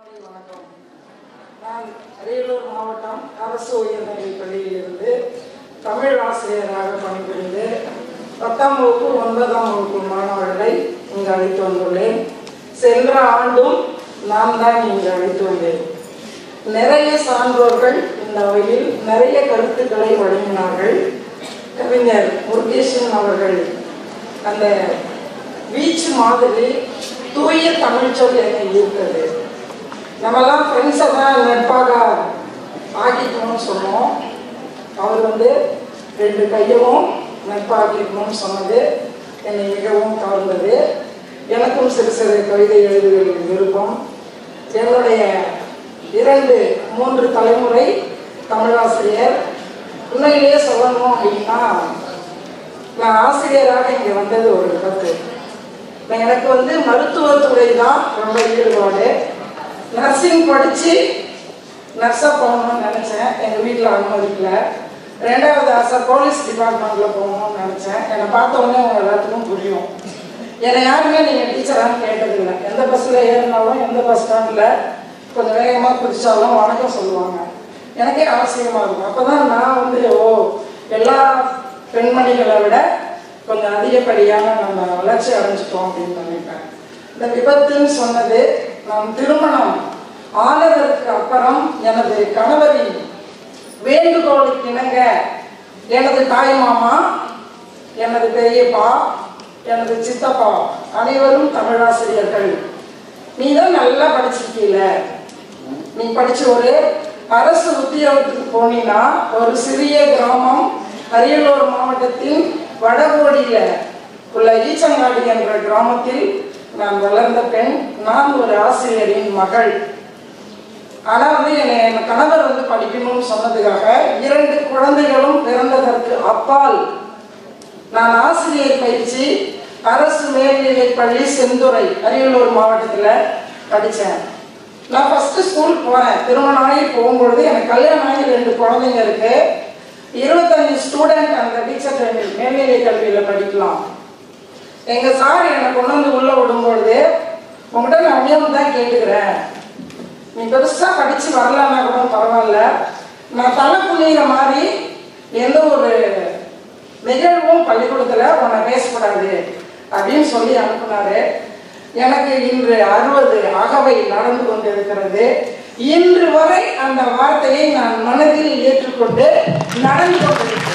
காலை வணக்கம் நான் அரியலூர் மாவட்டம் அரசு உயர்நிலைப் பள்ளியிலிருந்து தமிழ் ஆசிரியராக பணிபுரிந்து பத்தாம் வகுப்பு ஒன்பதாம் வகுப்பு மாணவர்களை இங்கு அழைத்து வந்துள்ளேன் சென்ற ஆண்டும் நான் தான் இங்கு அழைத்து வந்தேன் நிறைய சான்றோர்கள் இந்த அவையில் நிறைய கருத்துக்களை வழங்கினார்கள் கவிஞர் முருகேசன் அவர்கள் அந்த வீச்சு மாதிரி தூய தமிழ் சொல் என்னை ஈர்த்தது நம்மலாம் ஃப்ரெண்ட்ஸை தான் நட்பாக ஆக்கிக்கணும்னு சொன்னோம் அவர் வந்து ரெண்டு கையவும் நட்பாக்கிக்கணும்னு சொன்னது என்னை மிகவும் கவர்ந்தது எனக்கும் சிறு சிறு கவிதை எழுதுவதில் விருப்பம் என்னுடைய இரண்டு மூன்று தலைமுறை தமிழாசிரியர் உண்மையிலேயே சொல்லணும் அப்படின்னா நான் ஆசிரியராக இங்கே வந்தது ஒரு விபத்து நான் எனக்கு வந்து மருத்துவத்துறை தான் ரொம்ப ஈடுபாடு நர்சிங் படித்து நர்ஸாக போகணும்னு நினச்சேன் எங்கள் வீட்டில் அனுமதிக்கல ரெண்டாவது ஆசை போலீஸ் டிபார்ட்மெண்ட்டில் போகணும்னு நினச்சேன் என்னை பார்த்த உடனே உங்க எல்லாத்துக்கும் புரியும் என்னை யாருமே நீங்கள் டீச்சரான்னு கேட்டதில்லை எந்த பஸ்ஸில் ஏறினாலும் எந்த பஸ் ஸ்டாண்டில் கொஞ்சம் வேகமாக குதிச்சாலும் வணக்கம் சொல்லுவாங்க எனக்கே அவசியமாக இருக்கும் அப்போ தான் நான் வந்து ஓ எல்லா பெண்மணிகளை விட கொஞ்சம் அதிகப்படியான நம்ம வளர்ச்சி அடைஞ்சிட்டோம் அப்படின்னு நினைப்பேன் இந்த விபத்துன்னு சொன்னது நான் திருமணம் ஆனதற்கு அப்புறம் எனது கணவரின் வேண்டுகோளுக்கு இணங்க எனது தாய் மாமா எனது பெரியப்பா எனது சித்தப்பா அனைவரும் தமிழாசிரியர்கள் நீ தான் நல்லா படிச்சிருக்கீல நீ படிச்ச ஒரு அரசு உத்தியோகத்துக்கு போனீன்னா ஒரு சிறிய கிராமம் அரியலூர் மாவட்டத்தின் வடகோடியில உள்ள ஈச்சங்காடி என்ற கிராமத்தில் நான் வளர்ந்த பெண் நான் ஒரு ஆசிரியரின் மகள் ஆனா வந்து என்னை என் கணவர் வந்து படிக்கணும்னு சொன்னதுக்காக இரண்டு குழந்தைகளும் பிறந்ததற்கு அப்பால் நான் ஆசிரியர் பயிற்சி அரசு மேல்நிலைப் பள்ளி செந்துறை அரியலூர் மாவட்டத்தில் படித்தேன் நான் ஃபஸ்ட்டு ஸ்கூல் போனேன் திருமணம் ஆகி போகும்பொழுது எனக்கு கல்யாணம் ஆகி ரெண்டு குழந்தைங்க இருக்கு இருபத்தஞ்சு ஸ்டூடெண்ட் அந்த டீச்சர் ட்ரைனிங் மேல்நிலை கல்வியில் படிக்கலாம் எங்கள் சார் என்னை கொண்டு வந்து உள்ளே விடும்பொழுது உங்கள்கிட்ட நான் அநியம் தான் கேட்டுக்கிறேன் நீ பெருசாக படித்து வரலன்னா கூட பரவாயில்ல நான் தலை குனிகிற மாதிரி எந்த ஒரு நிகழ்வும் பள்ளிக்கூடத்தில் உன்னை பேசக்கூடாது அப்படின்னு சொல்லி அனுப்புனாரு எனக்கு இன்று அறுபது அகவை நடந்து கொண்டிருக்கிறது இன்று வரை அந்த வார்த்தையை நான் மனதில் ஏற்றுக்கொண்டு நடந்து கொண்டிருக்கிறேன்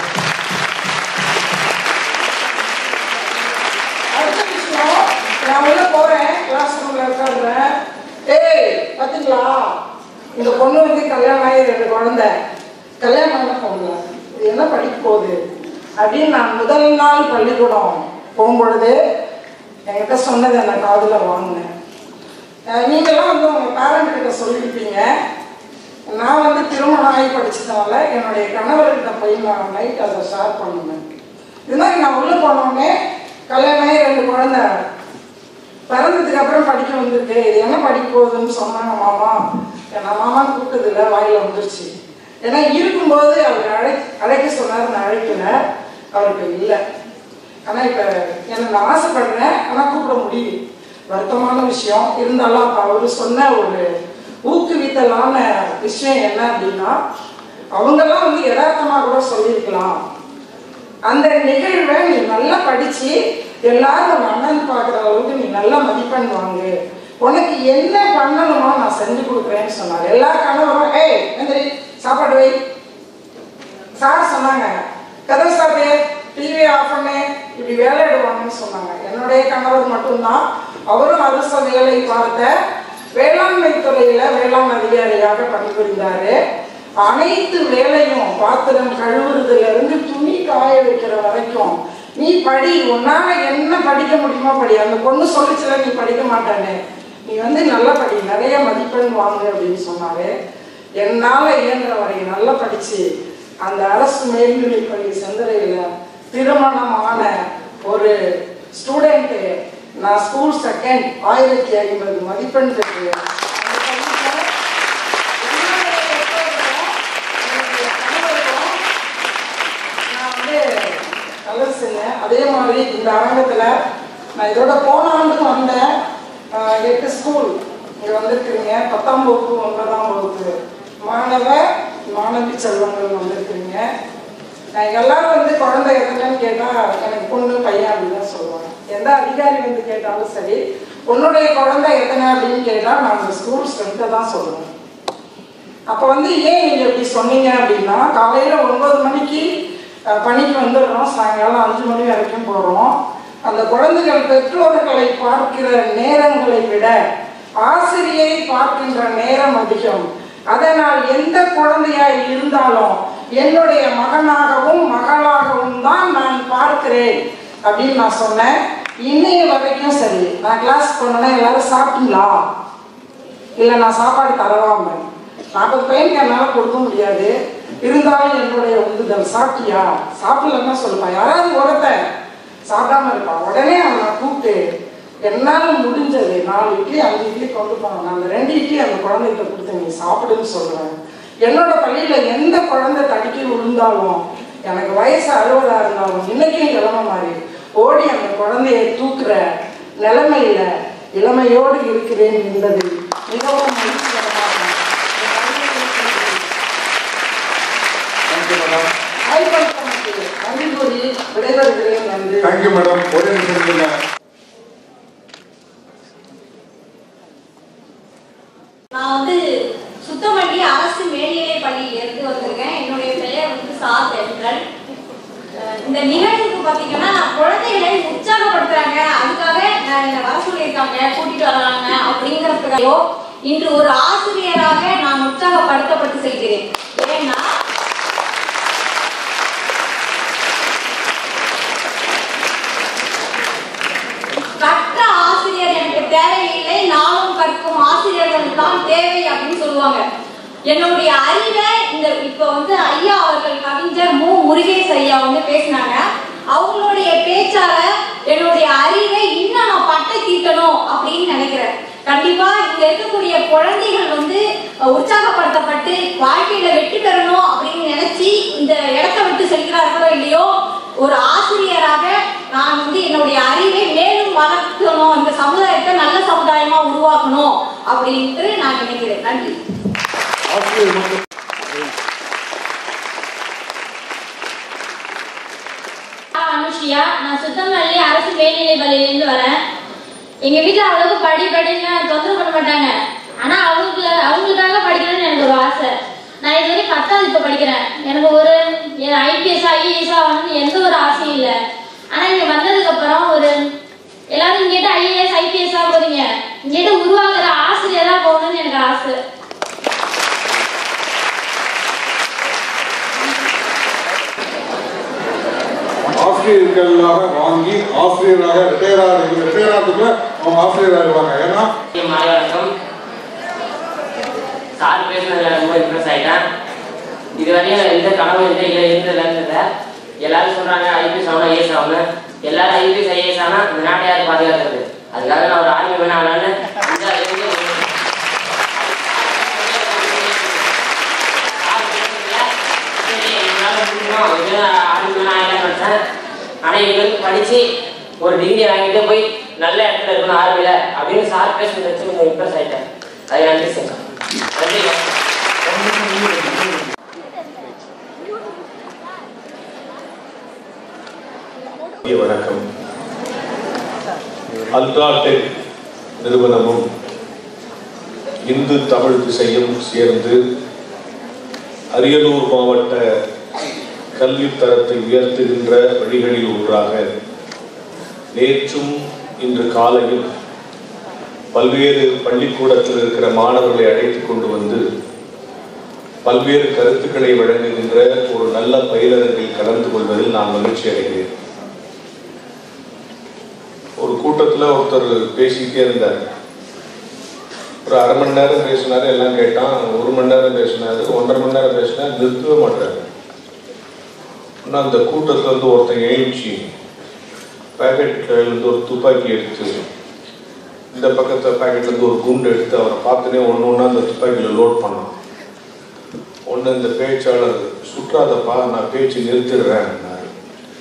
அடுத்த விஷயம் நான் உள்ள போறேன் கிளாஸ் ரூம்ல உட்காடுறேன் ஏய் பாத்தீங்களா இந்த பொண்ணு வந்து கல்யாணம் ஆகி ரெண்டு குழந்தை கல்யாணம் ஆன பொண்ணு இது என்ன படிக்க போகுது அப்படின்னு நான் முதல் நாள் பள்ளிக்கூடம் போகும்பொழுது என்கிட்ட சொன்னதை நான் காதில் வாங்கினேன் அஹ் நீங்கெல்லாம் வந்து உங்கள் பேரண்ட் கிட்ட சொல்லியிருப்பீங்க நான் வந்து திருமணம் ஆகி படிச்சதுனால என்னுடைய கணவர்கிட்ட போய் நான் நைட் அதை ஷேர் பண்ணுவேன் இது மாதிரி நான் உள்ளே போனோடனே கல்யாணம் ஆகி ரெண்டு குழந்தை பிறந்ததுக்கு அப்புறம் படிக்க வந்திருக்கு இது என்ன படிக்க போகுதுன்னு சொன்னாங்க மாமா நான் மாமான்னு கூப்பிட்டதில்ல வாயில வந்துருச்சு ஏன்னா இருக்கும்போது அவர் அழை அழைக்க சொன்னார் நான் அழைக்கல அவருக்கு இல்லை ஆனால் இப்போ எனக்கு நான் ஆசைப்படுறேன் ஆனால் கூப்பிட முடியும் வருத்தமான விஷயம் இருந்தாலும் அப்போ அவர் சொன்ன ஒரு ஊக்குவித்தலான விஷயம் என்ன அப்படின்னா அவங்கெல்லாம் வந்து யதார்த்தமாக கூட சொல்லியிருக்கலாம் அந்த நிகழ்வை நீ நல்லா படிச்சு எல்லாரும் உன் அண்ணன் பார்க்குற அளவுக்கு நீ நல்லா மதிப்பெண் வாங்கு உனக்கு என்ன பண்ணணுமோ நான் செஞ்சு கொடுக்குறேன்னு சொன்னார் எல்லா கணவரும் ஏய் எந்திரி சாப்பாடு வை சார் சொன்னாங்க கதை சாப்பிடு டிவி ஆஃப் பண்ணு இப்படி வேலையிடுவாங்கன்னு சொன்னாங்க என்னுடைய கணவர் மட்டும்தான் அவரும் அரச வேலை பார்த்த வேளாண்மை துறையில வேளாண் அதிகாரியாக பணிபுரிந்தாரு அனைத்து வேலையும் பாத்திரம் கழுவுறதுல இருந்து துணி காய வைக்கிற வரைக்கும் நீ படி உன்னால என்ன படிக்க முடியுமோ படி அந்த பொண்ணு சொல்லிச்சுல நீ படிக்க மாட்டானே நீ வந்து நல்லா படி நிறைய மதிப்பெண் வாங்கு அப்படின்னு சொன்னாரு என்னால இயன்ற வரை நல்லா படிச்சு அந்த அரசு மேல்நிலைப் பள்ளி செந்தரையில் திருமணமான ஒரு ஸ்டூடெண்ட்டு நான் ஸ்கூல் செகண்ட் ஆயிரத்தி ஐம்பது மதிப்பெண் பெற்று அந்த பள்ளியில என்னுடைய பெற்றோர்களும், என்னுடைய கணவர்களும் நான் வந்து நல்லது செஞ்சேன் அதே மாதிரி இந்த அரங்கத்தில் நான் இதோட போன ஆண்டும் வந்தேன் ஆஹ் எட்டு ஸ்கூல் இங்கே வந்திருக்கிறீங்க பத்தாம் வகுப்பு ஒன்பதாம் வகுப்பு மாணவ மாணவி செல்வங்கள் வந்திருக்கிறீங்க நான் எல்லாரும் வந்து குழந்தை எத்தனைன்னு கேட்டால் எனக்கு பொண்ணு பையன் அப்படின்னு தான் சொல்லுவாங்க எந்த அதிகாரி வந்து கேட்டாலும் சரி உன்னுடைய குழந்தை எத்தனை அப்படின்னு கேட்டால் நான் அந்த ஸ்கூல் ஸ்ட்ரென்த்தை தான் சொல்லுவேன் அப்போ வந்து ஏன் நீங்கள் இப்படி சொன்னீங்க அப்படின்னா காலையில் ஒன்பது மணிக்கு அஹ், பணிக்கு வந்துடுறோம் சாயங்காலம் அஞ்சு மணி வரைக்கும் போகிறோம் அந்த குழந்தைகள் பெற்றோர்களை பார்க்கிற நேரங்களை விட ஆசிரியை பார்க்கின்ற நேரம் அதிகம் அதனால் எந்த குழந்தையாய் இருந்தாலும் என்னுடைய மகனாகவும் மகளாகவும் தான் நான் பார்க்கிறேன் அப்படின்னு நான் சொன்னேன் இன்னைய வரைக்கும் சரி நான் கிளாஸ் போனேன்னா எல்லாரும் சாப்பிட்டீங்களா இல்லை நான் சாப்பாடு தரவாம நாற்பது பையனுக்கு என்னால் கொடுக்க முடியாது இருந்தாலும் என்னுடைய உந்துதல் சாப்பிட்டியா சாப்பிடலன்னா சொல்லுப்பா யாராவது ஒருத்தன் சாப்பிடாம இருப்பான் உடனே அவனை நான் கூப்பிட்டு என்னால் முடிஞ்சது நாலு இட்லி அஞ்சு இட்லி கொண்டு போனாங்க அந்த ரெண்டு இட்லி அந்த குழந்தைகிட்ட கொடுத்து நீ சாப்பிடுன்னு சொல்லுவேன் என்னோட பள்ளியில் எந்த குழந்தை தடுக்கி விழுந்தாலும் எனக்கு வயசு அறுபதா இருந்தாலும் இன்னைக்கும் கிழமை மாதிரி ஓடி அந்த குழந்தையை தூக்குற நிலைமையில இளமையோடு இருக்கிறேன் என்பது மிகவும் மகிழ்ச்சிகரமாக தேங்க்யூ மேடம் வாய்ப்பளித்தமைக்கு நன்றி கூறி விடைபெறுகிறேன் நன்றி தேங்க்யூ மேடம் ஒரே நிமிஷம் இருங்க நான் வந்து சுத்தமல்லி அரசு மேல்நிலை பள்ளியில இருந்து வந்திருக்கேன் என்னுடைய பெயர் வந்து சா தென்றல் அஹ் இந்த நிகழ்வுக்கு பாத்தீங்கன்னா குழந்தைகளை உற்சாகப்படுத்துறாங்க அதுக்காக நான் என்னை வர சொல்லியிருக்காங்க கூட்டிட்டு வர்றாங்க அப்படிங்கிறதுக்காக இன்று ஒரு ஆசிரியராக நான் உற்சாகப்படுத்தப்பட்டு செல்கிறேன் ஏன்னா கற்ற ஆசிரியர் எனக்கு தேவையில்லை நாளும் கற்கும் ஆசிரியர்கள் தான் தேவை அப்படின்னு சொல்லுவாங்க என்னுடைய அறிவை இந்த இப்ப வந்து ஐயா அவர்கள் கவிஞர் மு முருகேஷ் ஐயா வந்து பேசினாங்க அவங்களுடைய பேச்சால என்னுடைய அறிவை இன்னும் நான் பட்டை தீட்டணும் அப்படின்னு நினைக்கிறேன் கண்டிப்பா இங்க இருக்கக்கூடிய குழந்தைகள் வந்து அஹ், உற்சாகப்படுத்தப்பட்டு வாழ்க்கையில வெற்றி பெறணும் அப்படின்னு நினைச்சு இந்த இடத்தை விட்டு செல்கிறார்களோ இல்லையோ ஒரு ஆசிரியராக நான் வந்து என்னுடைய அறிவை மேலும் வளர்க்கணும் இந்த சமுதாயத்தை நல்ல சமுதாயமா உருவாக்கணும் அப்படின்ட்டு நான் நினைக்கிறேன் நன்றி ஆசிரியர் மட்டும் நான் அனுஷியா நான் சுத்தமல்லி அரசு மேல்நிலை பள்ளியிலேருந்து வரேன் எங்க வீட்டுல அவ்வளவுக்கு படி படின்னு தொந்தரவு பண்ண மாட்டாங்க ஆனா அவங்களுக்கு அவங்களுக்காக படிக்கணும்னு எனக்கு ஒரு ஆசை நான் இது வரைக்கும் பத்தாவது இப்ப படிக்கிறேன் எனக்கு ஒரு ஐபிஎஸ் ஐஏஎஸ் ஆகணும்னு எந்த ஒரு ஆசையும் இல்லை ஆனா இங்க வந்ததுக்கு அப்புறம் ஒரு எல்லாரும் இங்கிட்ட ஐஏஎஸ் ஐபிஎஸ் ஆ போறீங்க இங்கிட்ட உருவாக்குற ஆசிரியரா போகணும்னு எனக்கு ஆசை ஆசிரியர்களாக வாங்கி ஆசிரியராக ரிட்டையர் ஆகிற ரிட்டையர் ஆகிறதுக்குள்ள அவங்க ஆசிரியர் ஆகிடுவாங்க ஏன்னா மாலை வணக்கம் சார் பேசுனதுல ரொம்ப இம்ப்ரெஸ் ஆயிட்டேன் இது வரையும் எந்த கனவு எந்த இல்லை இருந்ததுல எல்லாரும் சொல்றாங்க ஐபிஎஸ் ஆகணும் ஐஏஎஸ் ஆகணும் எல்லாரும் ஐபிஎஸ் ஐஏஎஸ் ஆனா இந்த நாட்டை யார் பாதுகாக்கிறது அதுக்காக நான் ஒரு ஆர்மி வேணும் ஆகலான்னு இந்த இருந்து ஒரு- சரி, எங்களால முடியும். இது ஆர்மி வேணும் ஆகலாம்னு நினைச்சேன். ஆனா எங்களுக்கு படிச்சு ஒரு டிகிரி வாங்கிட்டு போய் நல்ல இடத்துல இருக்கணும் ஆர்மியில அப்படின்னு சார் பேசுனது வச்சு கொஞ்சம் இம்ப்ரெஸ் ஆயிட்டேன் அது நன்றி சார் நன்றி மதிய வணக்கம் அல்ட்ராடெக் நிறுவனமும் இந்து தமிழ் திசையும் சேர்ந்து அரியலூர் மாவட்ட கல்வித் தரத்தை உயர்த்துகின்ற வழிகளில் ஒன்றாக நேற்றும் இன்று காலையில் பல்வேறு பள்ளிக்கூடத்தில் இருக்கிற மாணவர்களை அழைத்துக் கொண்டு வந்து பல்வேறு கருத்துக்களை வழங்குகின்ற ஒரு நல்ல பயிலரங்கில் கலந்து கொள்வதில் நான் மகிழ்ச்சி அடைகிறேன் ஒரு கூட்டத்தில் ஒருத்தர் பேசிக்கிட்டே இருந்தார் ஒரு அரை மணி நேரம் பேசினாரு எல்லாம் கேட்டான் ஒரு மணி நேரம் பேசினாரு ஒன்றரை மணி நேரம் பேசினார் நிறுத்தவே மாட்டாரு இன்னும் அந்த கூட்டத்தில் வந்து ஒருத்தன் எழுச்சி பேக்கெட்ல இருந்து ஒரு துப்பாக்கி எடுத்து இந்த பக்கத்து பாக்கெட்ல இருந்து ஒரு குண்டு எடுத்து அவரை பார்த்துனே ஒன்று ஒன்றா அந்த துப்பாக்கியில் லோட் பண்ணான் ஒன்று இந்த பேச்சாளர் சுற்றாதப்பா நான் பேச்சு நிறுத்திடுறேன்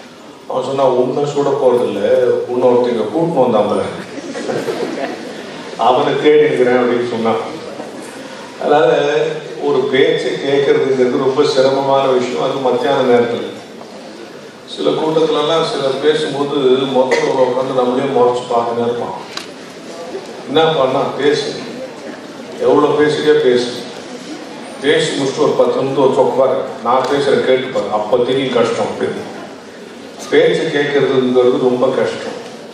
அவன் சொன்னா ஒன்றும் சுட போறதில்ல இன்னொருத்தங்க கூட்டின்னு வந்தாமல அவனை தேடி இருக்கிறேன் அப்படின்னு சொன்னான் அதனால ஒரு பேச்சை கேட்கறதுங்கிறது ரொம்ப சிரமமான விஷயம் அது மத்தியான நேரத்தில் சில கூட்டத்துலலாம் சிலர் பேசும்போது முதல்ல ஒரு உட்காந்து நம்மளே முறைச்சு பார்த்துனே இருப்பான் என்ன பண்ணா பேசு எவ்வளோ பேசுறியோ பேசு பேசி முடிச்சுட்டு ஒரு பத்து நிமிஷம் ஒரு சொக்குவார் நான் பேசுகிறேன் கேட்டுப்பாரு அப்போ தெரியும் கஷ்டம் அப்படின்னு பேச்சு கேட்கறதுங்கிறது ரொம்ப கஷ்டம்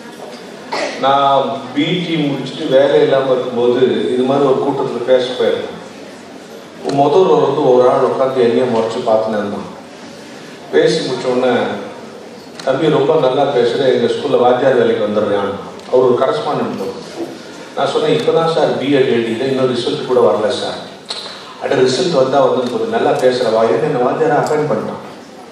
நான் பிடி முடிச்சுட்டு வேலை இல்லாமல் இருக்கும்போது இது மாதிரி ஒரு கூட்டத்தில் பேச போயிருந்தேன் முதல் ஒரு வந்து ஒரு ஆள் உட்காந்து என்னைய முறைச்சு பார்த்துன்னு இருந்தான் பேசி முடிச்ச உடனே தம்பி ரொம்ப நல்லா பேசுகிற எங்கள் ஸ்கூலில் வாத்தியார் வேலைக்கு வந்துடுறான் அவர் ஒரு கரஸ்பாண்டன்ட் போகும் நான் சொன்னேன் இப்போ தான் சார் பிஎட் எழுதியில் இன்னும் ரிசல்ட் கூட வரல சார் அட ரிசல்ட் வந்தால் வந்து போது நல்லா பேசுகிறவா என்ன என்ன வாத்தியாரை அப்பாயின் பண்ணிட்டான்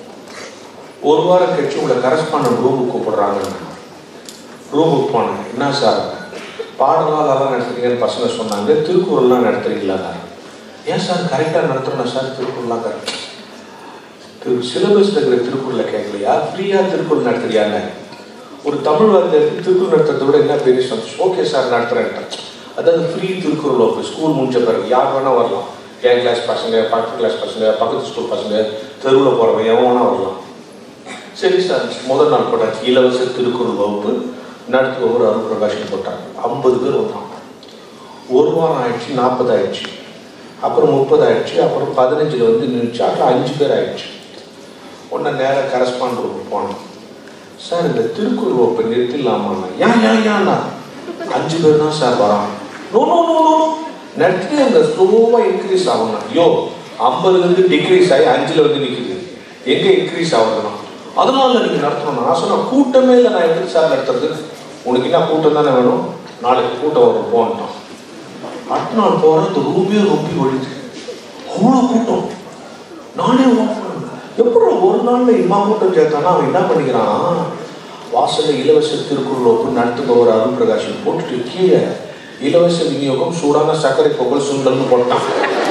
ஒரு வாரம் கழிச்சு உங்களை கரஸ்பாண்டன்ட் ரூமுக்கு கூப்பிடுறாங்க ரூமுக்கு போனேன் என்ன சார் பாடலாம் அதெல்லாம் நடத்துறீங்கன்னு பசங்க சொன்னாங்க திருக்குறள்லாம் நடத்துறீங்களா சார் ஏன் சார் கரெக்டாக நடத்துகிறோம் சார் திருக்குறள்லாம் கரெக்ட் திரு சிலபஸில் இருக்கிற திருக்குறளை கேட்கலையா ஃப்ரீயாக திருக்குறள் நடத்துறியாங்க ஒரு தமிழ் வாத்தியாருக்கு திருக்குறள் நடத்துறதை விட என்ன பெரிய சந்தோஷம் ஓகே சார் நடத்துகிறேன் அதாவது ஃப்ரீ திருக்குறள் வகுப்பு ஸ்கூல் முடிஞ்ச பிறகு யார் வேணால் வரலாம் என் கிளாஸ் பசங்க பக்கத்து கிளாஸ் பசங்க பக்கத்து ஸ்கூல் பசங்க தெருவில் போகிறவங்க எவன் வேணால் வரலாம் சரி சார் முதல் நாள் போட்டாச்சு இலவச திருக்குறள் வகுப்பு நடத்துபவர் அருள் பிரகாஷன் போட்டாங்க ஐம்பது பேர் வந்தாங்க ஒரு வாரம் ஆயிடுச்சு நாற்பது ஆயிடுச்சு அப்புறம் முப்பது ஆயிடுச்சு அப்புறம் பதினஞ்சில் வந்து நின்றுச்சு அப்புறம் அஞ்சு பேர் ஆயிடுச்சு உடனே நேராக கரஸ்பாண்ட் ரூமுக்கு போனோம் சார் இந்த திருக்குறள் வகுப்பை நிறுத்திடலாமாண்ணா ஏன் ஏன் ஏன்னா அஞ்சு பேர் தான் சார் வரான் நோ நோ நோ நோ நடத்தி அந்த ஸ்லோவாக இன்க்ரீஸ் ஆகணும் ஐயோ ஐம்பதுலேருந்து டிக்ரீஸ் ஆகி அஞ்சில் வந்து நிற்குது எங்கே இன்க்ரீஸ் ஆகுதுன்னா அதனால நீங்கள் நடத்தணும் நான் சொன்னேன் கூட்டமே இல்லை நான் எப்படி சார் நடத்துறது உனக்கு என்ன கூட்டம் தானே வேணும் நாளைக்கு கூட்டம் வரும் போன்ட்டான் அடுத்த நாள் போகிறேன் அந்த ரூமே ரொம்பி ஒழிச்சு அவ்வளோ கூட்டம் நானே ஓட்டுறேன் எப்படி ஒரு நாள்ல இம்மா கூட்டம் சேர்த்தானா அவன் என்ன பண்ணிக்கிறான் வாசல்ல இலவச திருக்குறள் வகுப்பு நடத்துபவர் அருள் பிரகாஷன் போட்டுட்டு கீழே இலவச விநியோகம் சூடான சர்க்கரை பொங்கல் சுண்டல்னு போட்டான்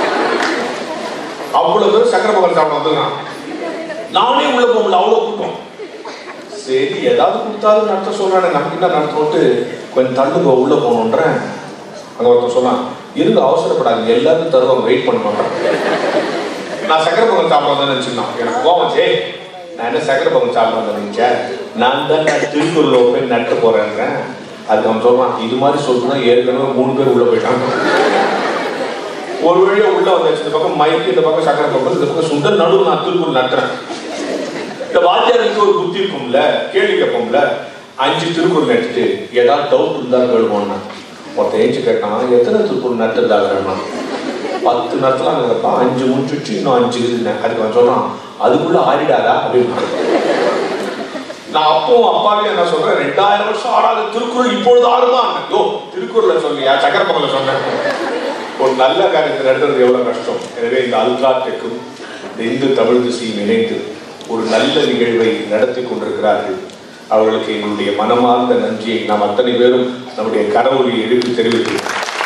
அவ்வளவு பேர் சக்கரை பொங்கல் சாப்பிட வந்துருக்கான் நானே உள்ள போக முடியல அவ்வளவு கூட்டம் சரி ஏதாவது கொடுத்தாலும் நடத்த சொல்றானே நமக்கு என்ன நடத்தணும்ட்டு கொஞ்சம் தள்ளுங்க உள்ள போகணுன்றேன் அங்க ஒருத்தன் சொன்னான் இருங்க அவசரப்படாதீங்க எல்லாரும் தருவாங்க வெயிட் பண்ண மாட்டேன் நான் சக்கரை பொங்கல் சாப்பிட்றேன் நினச்சிருந்தான் எனக்கு கோவம் சே நான் என்ன சக்கரை பொங்கல் சாப்பிட்றேன் நினைச்சேன் நான் தான் நான் திருக்குறள் போய் நட்டு போறேன்றேன் அதுக்கு அவன் சொல்றான் இது மாதிரி சொல்லுனா ஏற்கனவே மூணு பேர் உள்ள போயிட்டாங்க ஒரு வழியா உள்ள வந்தாச்சு இந்த பக்கம் மைக்கு இந்த பக்கம் சக்கரை பொங்கல் இந்த பக்கம் சுண்டல் நடுவு நான் திருக்குறள் நட்டுறேன் இந்த வாத்தியாருக்கு ஒரு புத்தி இருக்கும்ல கேள்வி கேட்போம்ல அஞ்சு திருக்குறள் நட்டுட்டு ஏதாவது டவுட் இருந்தா கேளுவோம்னா ஒருத்தன் ஏச்சு கேட்டான் எத்தனை திருக்குறள் நட்டுருந்தாங்க பத்து நேரத்தில் அங்கே இருப்பான் அஞ்சு முடிச்சுட்டு இன்னும் அஞ்சு இருக்குதுன்னு அதுக்கு அவன் சொல்றான் அதுக்குள்ள ஆடிடாதா அப்படின்னு நான் அப்பவும் அப்பாவே என்ன சொல்றேன் ரெண்டாயிரம் வருஷம் ஆடாத திருக்குறள் இப்பொழுது ஆடுமா யோ திருக்குறளை சொல்லியா சக்கர பொங்கல சொன்னேன் ஒரு நல்ல காரியத்தை நடத்துறது எவ்வளவு கஷ்டம் எனவே இந்த அல்ட்ராடெக்கும் இந்த இந்து தமிழ் திசையும் இணைந்து ஒரு நல்ல நிகழ்வை நடத்தி கொண்டிருக்கிறார்கள் அவர்களுக்கு எங்களுடைய மனமார்ந்த நன்றியை நாம் அத்தனை பேரும் நம்முடைய கடவுளை எழுப்பி தெரிவிக்கிறோம்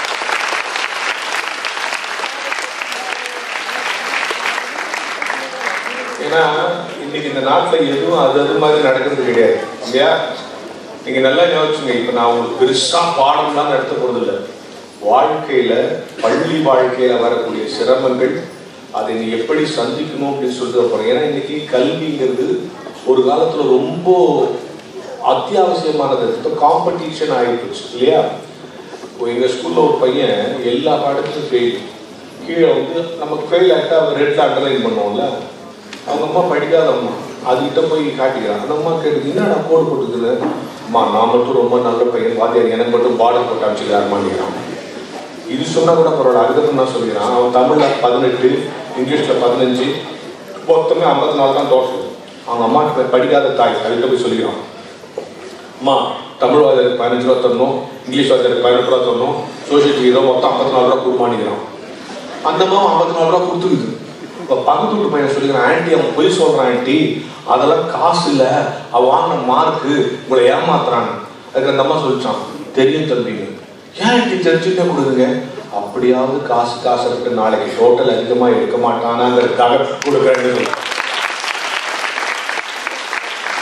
ஏன்னா இன்னைக்கு இந்த நாட்டில் எதுவும் அது அது மாதிரி நடக்கிறது கிடையாது இல்லையா நீங்க நல்லா யோசிச்சுங்க இப்ப நான் உங்களுக்கு பெருசா பாடம்லாம் நடத்த போறது இல்லை வாழ்க்கையில பள்ளி வாழ்க்கையில வரக்கூடிய சிரமங்கள் அதை நீ எப்படி சந்திக்கணும் அப்படின்னு சொல்லிட்டு போறேன் ஏன்னா இன்னைக்கு கல்விங்கிறது ஒரு காலத்துல ரொம்ப அத்தியாவசியமானது இப்போ காம்படிஷன் ஆகிப்போச்சு இல்லையா இப்போ எங்க ஸ்கூல்ல ஒரு பையன் எல்லா பாடத்திலும் ஃபெயில் கீழே வந்து நமக்கு ஃபெயில் ஆகிட்டா ரெட்ல அண்டர்லைன் பண்ணுவோம்ல அவங்க அம்மா படிக்காத அம்மா அதுகிட்ட போய் காட்டிக்கிறான் அந்த அம்மா கேட்டு என்னடா கோடு போட்டுக்குது அம்மா நான் மட்டும் ரொம்ப நல்ல பையன் வாத்தியார் எனக்கு மட்டும் பார்டர் போட்டு அமைச்சுக்கிறாருமான்னுக்கிறான் இது சொன்னா கூட பரவாயில்ல அதுக்கப்புறம் நான் சொல்லிக்கிறான் அவன் தமிழ்ல பதினெட்டு இங்கிலீஷ்ல பதினஞ்சு மொத்தமே ஐம்பத்தி நாலு தான் தோற்று அவங்க அம்மா கிட்ட படிக்காத தாய் அதுகிட்ட போய் சொல்லிக்கிறான் அம்மா தமிழ் வாத்தியாருக்கு பதினஞ்சு ரூபா தரணும் இங்கிலீஷ் வாத்தியாருக்கு பதினெட்டு ரூபா தரணும் சோசியல் ஹீரோ மொத்தம் ஐம்பத்தி நாலு ரூபா கொடுமானிக்கிறான் அந்த அம்மா ஐம்பத்தி நாலு ரூபா கொடுத்துருக்குது இப்போ பக்கத்து வீட்டு பையன் சொல்லிக்கிறான் ஆன்ட்டி அவன் பொய் சொல்கிறான் ஆன்ட்டி அதெல்லாம் காசு இல்லை அவன் வாங்கின மார்க்கு உங்களை ஏமாத்துறாங்க அதுக்கு அந்த அம்மா சொல்லிச்சான் தெரியும் தம்பிங்க ஏன் ஆன்ட்டி தெரிஞ்சுட்டே கொடுக்குங்க அப்படியாவது காசு காசு இருக்கு நாளைக்கு டோட்டல் அதிகமாக எடுக்க மாட்டானாங்கிறதுக்காக கொடுக்குறேன்னு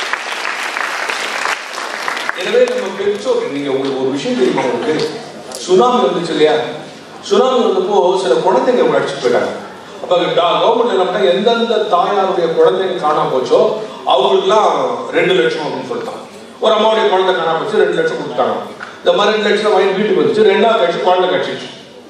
எனவே நம்ம பெற்றோர் நீங்க உங்களுக்கு ஒரு விஷயம் தெரியுமா உங்களுக்கு சுனாமி வந்துச்சு இல்லையா சுனாமி வந்தப்போ சில குழந்தைங்க அடிச்சுட்டு போயிட்டாங்க அப்ப கவர்மெண்ட் என்ன பண்ணா எந்தெந்த தாயாருடைய குழந்தைங்க காணாம போச்சோ அவங்களுக்குலாம் ரெண்டு லட்சம் அப்படின்னு சொல்லிட்டாங்க ஒரு அம்மாவுடைய குழந்தை காணாம போச்சு ரெண்டு லட்சம் கொடுத்தாங்க இந்த மாதிரி ரெண்டு லட்சம் வாங்கி வீட்டுக்கு வந்துச்சு ரெண்டாவது லட்சம் குழந்தை கட்சிச்சு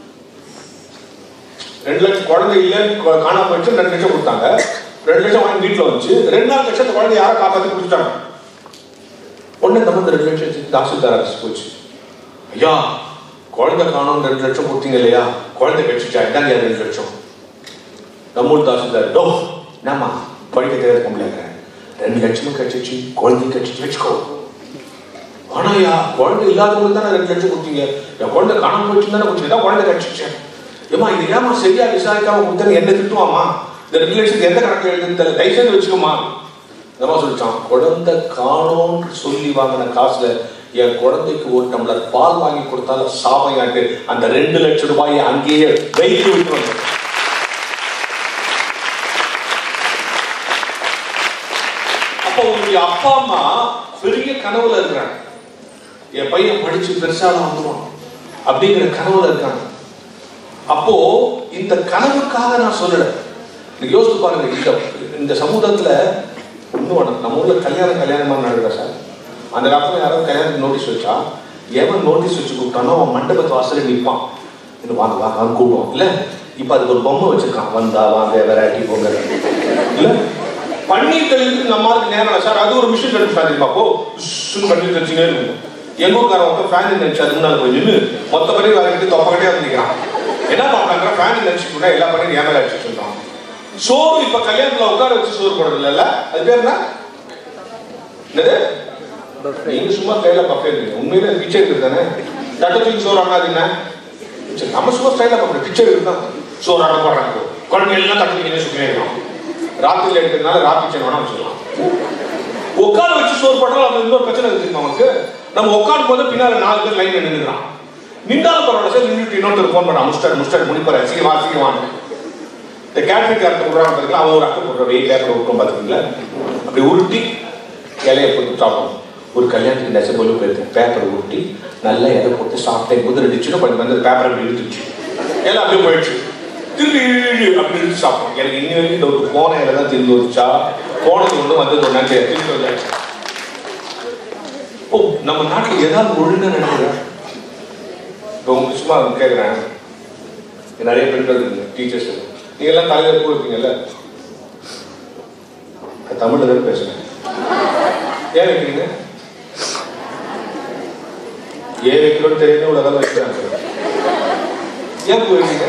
ரெண்டு லட்சம் குழந்தை இல்லைன்னு கொ- காணாம போயிடுச்சு ரெண்டு லட்சம் கொடுத்தாங்க ரெண்டு லட்சம் வாங்கி வீட்டுல வந்துச்சு ரெண்டாவது லட்சம் அந்த குழந்தை யாரை காப்பாத்தி கொடுத்துட்டாங்க உடனே நம்ம இந்த ரெண்டு லட்சம் வச்சு தாசில்தார் அரசு போச்சு ஐயா குழந்தை காணும் ரெண்டு லட்சம் கொடுத்தீங்க இல்லையா குழந்தை கட்சிச்சா இதாங்க ரெண்டு லட்சம் நம்மூர் தாசில்தார் டோ என்னம்மா படிக்க தெரியாத பொம்பளைங்க ரெண்டு லட்சமும் கட்சிச்சு குழந்தை கட்சிச்சு வச்சுக்கோ ஆனாயா குழந்தை இல்லாதவங்களுக்கு தானே ரெண்டு லட்சம் கொடுத்தீங்க என் குழந்தை காணாம போயிடுச்சு தானே கொடுத்தீங்க தான் குழந்தை கட்சிச்சேன் ஏமா இது ஏமா சரியா விசாரிக்காம கொடுத்தேன்னு என்ன திட்டுவாமா இந்த ரெண்டு லட்சத்துக்கு எந்த கணக்கு எழுதுன்னு தெரியல தயவு செஞ்சு வச்சுக்கோமா நம்ம சொல்லிட்டான் குழந்தை காணோம்னு சொல்லி வாங்கின காசுல என் குழந்தைக்கு ஒரு டம்ளர் பால் வாங்கி கொடுத்தாலும் சாமையாட்டு அந்த ரெண்டு லட்சம் ரூபாயை அங்கேயே வைத்து விட்டு வந்தேன் அப்போ உங்களுடைய அப்பா அம்மா பெரிய கனவுல இருக்கிறாங்க என் பையன் படிச்சு பெருசாலாம் வந்துருவான் அப்படிங்கிற கனவுல இருக்காங்க அப்போ இந்த கனவுக்காக நான் சொல்லல நீங்க யோசிச்சு பாருங்க இந்த இந்த சமூகத்துல இன்னும் ஒண்ணு, நம்ம ஊர்ல கல்யாணம் கல்யாணமா நடக்குதா சார் அந்த காலத்துல யாராவது கல்யாணத்துக்கு நோட்டீஸ் வச்சா எவன் நோட்டீஸ் வச்சு கூப்பிட்டானோ அவன் மண்டபத்து வாசல்ல நிற்பான் இன்னும் வாங்க வாங்க வாங்க கூப்பிடுவோம் இல்ல இப்ப அதுக்கு ஒரு பொம்மை வச்சிருக்கான் வந்தா வாங்க வெரைட்டி போங்க இல்ல பன்னீர் தெளிவுக்கு நம்மளுக்கு நேரம் இல்லை சார் அது ஒரு மிஷின் எடுத்து சார் தெரியுமா அப்போ சுன்னு பன்னீர் தெளிச்சுனே இருக்கும் எங்க ஊருக்காரன் ஒருத்தன் ஃபேன் நினைச்சு அதுக்கு முன்னால போய் நின்று மொத்த பன்னீர் வாங்கிட்டு தொப்ப கடையா வந்துக்கிறான் என்ன பண்றாங்க ஃபேன் நினைச்சுட்டு எல்லா பன்னீர் ஏன் மேல அடிச்சுட்டு இருக்கான் சோறு இப்ப கல்யாணத்துல உட்கார வச்சு சோறு போடுறது இல்ல அது பேர் என்ன என்னது நீங்க சும்மா கையில பக்கம் உண்மையிலே பிச்சை இருக்குது தானே தட்டை தூக்கி சோறு ஆனாதீங்க சரி, நம்ம சும்மா ஸ்டைல பார்க்கணும் பிச்சை இருக்குதான் சோறு ஆட போடுறாங்க குழந்தை எல்லாம் தட்டு தூக்கி சுற்றினே இருக்கோம் ராத்திரில எடுக்கிறதுனால ராத்திரி கிச்சன் வேணாம் வச்சுக்கலாம் உட்கார வச்சு சோறு போட்டாலும் அது இன்னொரு பிரச்சனை இருக்கு தெரியுமா நமக்கு நம்ம உட்காரும் போது பின்னால நாலு பேர் லைன் நின்றுக்கிறான் நின்றாலும் பரவாயில்ல சார் நின்றுட்டு இன்னொருத்தர் ஃபோன் பண்ண முஸ்டர் முஸ்டர் முடிப்பாரு சீக்கிரமா சீக்கிரமா இந்த கேட்ரிக் காரத்தை விடுறாங்க பார்த்தீங்களா அவன் ஒரு அக்கை போடுற வெயில் பேப்பர் விட்டோம் பார்த்துக்கீங்களா அப்படி உருட்டி இலையை போட்டு சாப்பிடும் ஒரு கல்யாணத்துக்கு நெசபொல்லு போயிருக்கு பேப்பர் உருட்டி நல்லா இலை போட்டு சாப்பிட்டேன் போது ரெண்டு சின்ன கொஞ்சம் வந்து பேப்பரை அப்படி இழுத்துச்சு எல்லாம் அப்படியே போயிடுச்சு திருப்பி இழு அப்படி இழுத்து சாப்பிடும் எனக்கு இன்னி வரைக்கும் இந்த ஒரு போன இலை தான் திரும்பி வந்துச்சா போனது ஒன்று வந்தது ஒன்றா தெரியாது திரும்பி வந்தாச்சு ஓ நம்ம நாட்டில் ஏதாவது ஒழுங்கா நடக்குது இப்போ உங்களுக்கு சும்மா கேட்குறேன் நிறைய பெண்கள் இருக்குங்க டீச்சர்ஸ் நீங்க எல்லாம் தலையில பூ வைப்பீங்கல்ல நான் தமிழ்ல தான் பேசுறேன் ஏன் வைக்கிறீங்க ஏன் வைக்கணும்னு தெரியுது உலகம் வைக்கிறாங்க ஏன் பூ வைக்கிறீங்க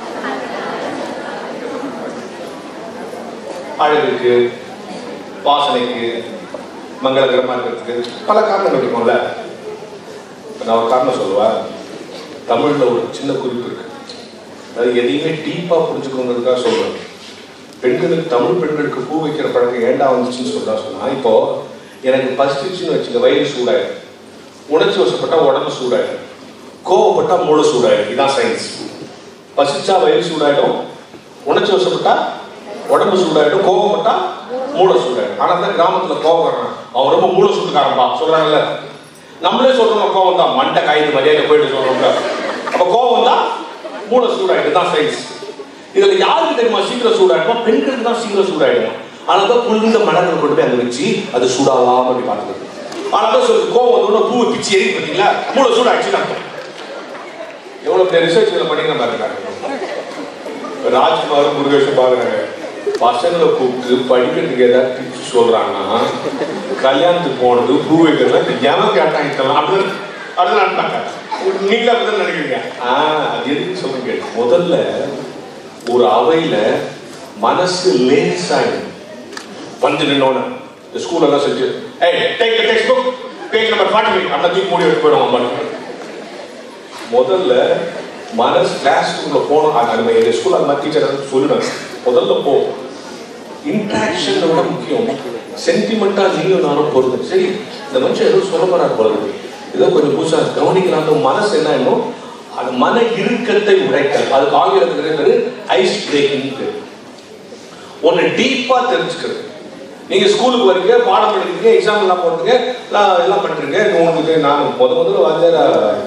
அழகுக்கு வாசனைக்கு மங்களகரமா இருக்கிறதுக்கு பல காரணங்கள் இருக்கும்ல இப்ப நான் ஒரு காரணம் சொல்லுவேன் தமிழ்ல ஒரு சின்ன குறிப்பு இருக்கு அது எதையுமே டீப்பா புரிஞ்சுக்கணுங்கிறதுக்காக சொல்றேன் பெண்களுக்கு தமிழ் பெண்களுக்கு பூ வைக்கிற பழக்கம் ஏண்டா வந்துச்சுன்னு சொல்றா சொன்னா இப்போ எனக்கு பசிச்சுன்னு வச்சுக்க வயிறு சூடாயிடும் உணர்ச்சி வசப்பட்டா உடம்பு சூடாயிடும் கோவப்பட்டா மூளை சூடாயிடும் இதான் சயின்ஸ் பசிச்சா வயிறு சூடாயிடும் உணர்ச்சி வசப்பட்டா உடம்பு சூடாயிடும் கோவப்பட்டா மூளை சூடாயிடும் ஆனா தான் கிராமத்துல கோவம் வர்றான் அவன் ரொம்ப மூளை சுட்டுக்காரன்பா சொல்றாங்கல்ல நம்மளே சொல்றோம் கோவம் தான் மண்டை காய்ந்து மரியாதை போயிட்டு சொல்றோம்ல அப்ப கோவம் தான் மூளை சூடாயிடும் தான் சயின்ஸ் இதுல யாருக்கு தெரியுமா சீக்கிரம் சூடாயிடுமா பெண்களுக்கு தான் சீக்கிரம் சூடாயிடும் ஆனா தான் குளிர்ந்த மலர்கள் கொண்டு போய் அங்க வச்சு அது சூடாகாம அப்படி பார்த்துக்கிறது ஆனா தான் சொல்லு கோவம் வந்தோட பூவை பிச்சு எரியும் பார்த்தீங்களா மூளை சூடாயிடுச்சுன்னு அர்த்தம் எவ்வளவு பெரிய ரிசர்ச் இதுல பண்ணிங்க பாருங்க ராஜ்குமார் முருகேஷ் பாருங்க பசங்களை கூப்பிட்டு படிக்கிறதுக்கு ஏதாவது டிப்ஸ் சொல்றாங்கன்னா கல்யாணத்துக்கு போனது பூ வைக்கிறதுல எவன் கேட்டான் இதெல்லாம் அப்படின்னு அப்படின்னு நினைப்பாங்க நீங்களே அப்படிதான் நினைக்கிறீங்க ஆ அது எதுக்கு சொல்லுங்க முதல்ல ஒரு அவையில மனசு லேசாயிடும் வந்து நின்னோன்னு இந்த ஸ்கூல்ல எல்லாம் செஞ்சு ஏய் take the text book page number forty five அந்த தூக்கி மூடி எடுத்து போயிடும் பாருங்க முதல்ல மனசு கிளாஸ் ரூம்ல போகணும் அது நம்ம எங்க ஸ்கூல் அந்த மாதிரி டீச்சர் சொல்லிடுங்க முதல்ல போ இன்ட்ராக்ஷன் விட முக்கியம் சென்டிமெண்டா நீயும் நானும் பொருது சரி இந்த மனுஷன் ஏதோ சொல்ல போறாரு போல இருக்கு. ஏதோ கொஞ்சம் புதுசா கவனிக்கலாம் மனசு என்ன இன்னும் அது மன இறுக்கத்தை உடைத்தல் அதுக்கு ஆங்கிலத்துக்கு பேரு ஐஸ் பிரேக்கிங் பேரு ஒன்னு டீப்பா தெரிஞ்சுக்கிறது நீங்க ஸ்கூலுக்கு வரீங்க பாடம் படிக்கிறீங்க எக்ஸாம் எல்லாம் போடுறீங்க எல்லாம் எல்லாம் பண்றீங்க உங்களுக்கு நான் முத முதல்ல வாத்தியார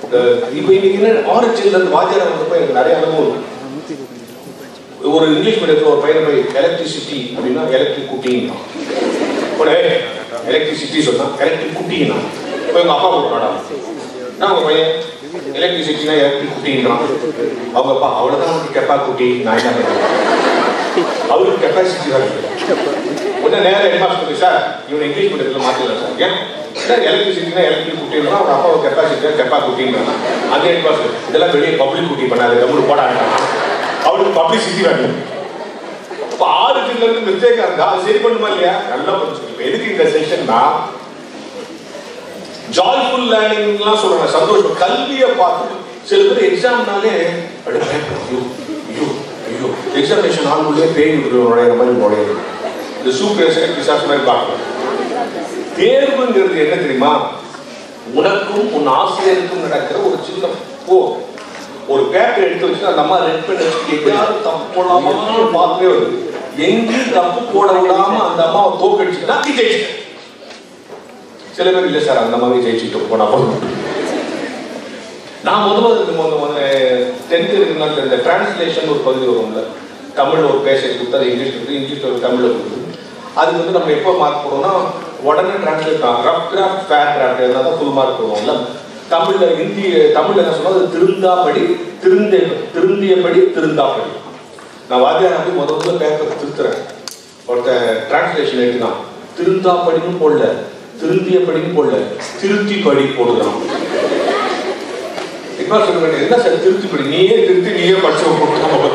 இந்த இப்போ இன்னைக்கு என்ன ஆரிஜின்ல இருந்து வாத்தியாரம் வந்தப்போ எனக்கு நிறைய அனுபவம் இருக்கு. ஒரு இங்கிலீஷ் மீடியத்தில் ஒரு பையனை போய் எலக்ட்ரிசிட்டி அப்படின்னா எலக்ட்ரிக் குட்டின்னா உடனே எலக்ட்ரிசிட்டி சொன்னா எலக்ட்ரிக் குட்டின்னா இப்போ எங்கள் அப்பா கூப்பிட்டாடா நான் உங்க பையன் எலக்ட்ரிசிட்டினா எலக்ட்ரிக் குட்டின்றான் அவங்க அப்பா அவ்வளோதான் அவனுக்கு கெப்பா குட்டி நான் என்ன பண்ணுறேன் அவருக்கு கெப்பாசிட்டி தான் இருக்கு உடனே நேரம் என்ன சொல்லி சார் இவனை இங்கிலீஷ் மீடியத்தில் மாற்றிடலாம் சார் ஏன் சார் எலக்ட்ரிசிட்டினா எலக்ட்ரிக் குட்டின்னா அவங்க அப்பா கெப்பாசிட்டி கெப்பா குட்டின்றான் அந்த ஹெட் மாஸ்டர் இதெல்லாம் வெளியே பப்ளிக் குட்டி பண்ணாது கம்முனு போடாட்டான் அவனுக்கு பப்ளிசிட்டி வேணும் இப்போ ஆரிஜின்ல இருந்து மிஸ்டேக் இருந்தா அது சரி பண்ணுமா இல்லையா நல்லா புரிஞ்சுக்கணும் இப்போ எதுக்கு இந்த செஷன்னா ஜாய்ஃபுல் லேர்னிங்லாம் சொல்றாங்க சந்தோஷம் கல்வியை பார்த்து சில பேர் எக்ஸாம்னாலே அப்படியே பயப்படும். ஐயோ ஐயோ ஐயோ எக்ஸாமினேஷன் ஆளுக்குள்ளே பேய் விட்டு நுழையிற மாதிரி நுழையுது இந்த சூப்பர் பிசாஸ் மாதிரி பார்க்கணும் தேர்வுங்கிறது என்ன தெரியுமா உனக்கும் உன் ஆசிரியருக்கும் நடக்கிற ஒரு சின்ன போ ஒரு பேப்பர் எடுத்து வச்சு அந்த அம்மா ரெட் பண்ணி வச்சு எங்கேயாவது தப்பு போடாமல் பார்க்கவே வருது எங்கேயும் தப்பு போட விடாம அந்த அம்மாவை தோக்கடிச்சுட்டா நீ ஜெயிச்சிட்ட சில பேர் இல்லை சார் அந்த மாதிரி ஜெயிச்சுட்டு போனா போதும் நான் முதல்ல இதுக்கு முதல்ல முதல்ல டென்த் இருக்கிற இந்த டிரான்ஸ்லேஷன் ஒரு பகுதி வரும்ல தமிழ்ல ஒரு பேசேஜ் கொடுத்து அது இங்கிலீஷ் கொடுத்து இங்கிலீஷ்ல ஒரு தமிழ்ல கொடுத்து அதுக்கு வந்து நம்ம எப்போ மார்க் போடுவோம்னா உடனே டிரான்ஸ்லேட் ஆகும் ரஃப் கிராஃப்ட் ஃபேர் கிராஃப்ட் இருந்தால் தான் ஃபுல் மார்க் போடுவோம்ல தமிழ்ல ஹிந்தி தமிழ்ல என்ன சொன்னா அது திருந்தாப்படி திருந்த திருந்தியபடி திருந்தாப்படி நான் வாத்தியார் போய் முத முதல்ல பேப்பர் திருத்துறேன் ஒருத்தன் டிரான்ஸ்லேஷன் எழுதினான் திருந்தாப்படின்னு போடல திருந்தியபடின்னு போடல திருத்தி படி போடுறான் என்ன சொல்ல வேண்டிய என்ன சார் திருத்தி படி நீயே திருத்தி நீயே படிச்சு போட்டு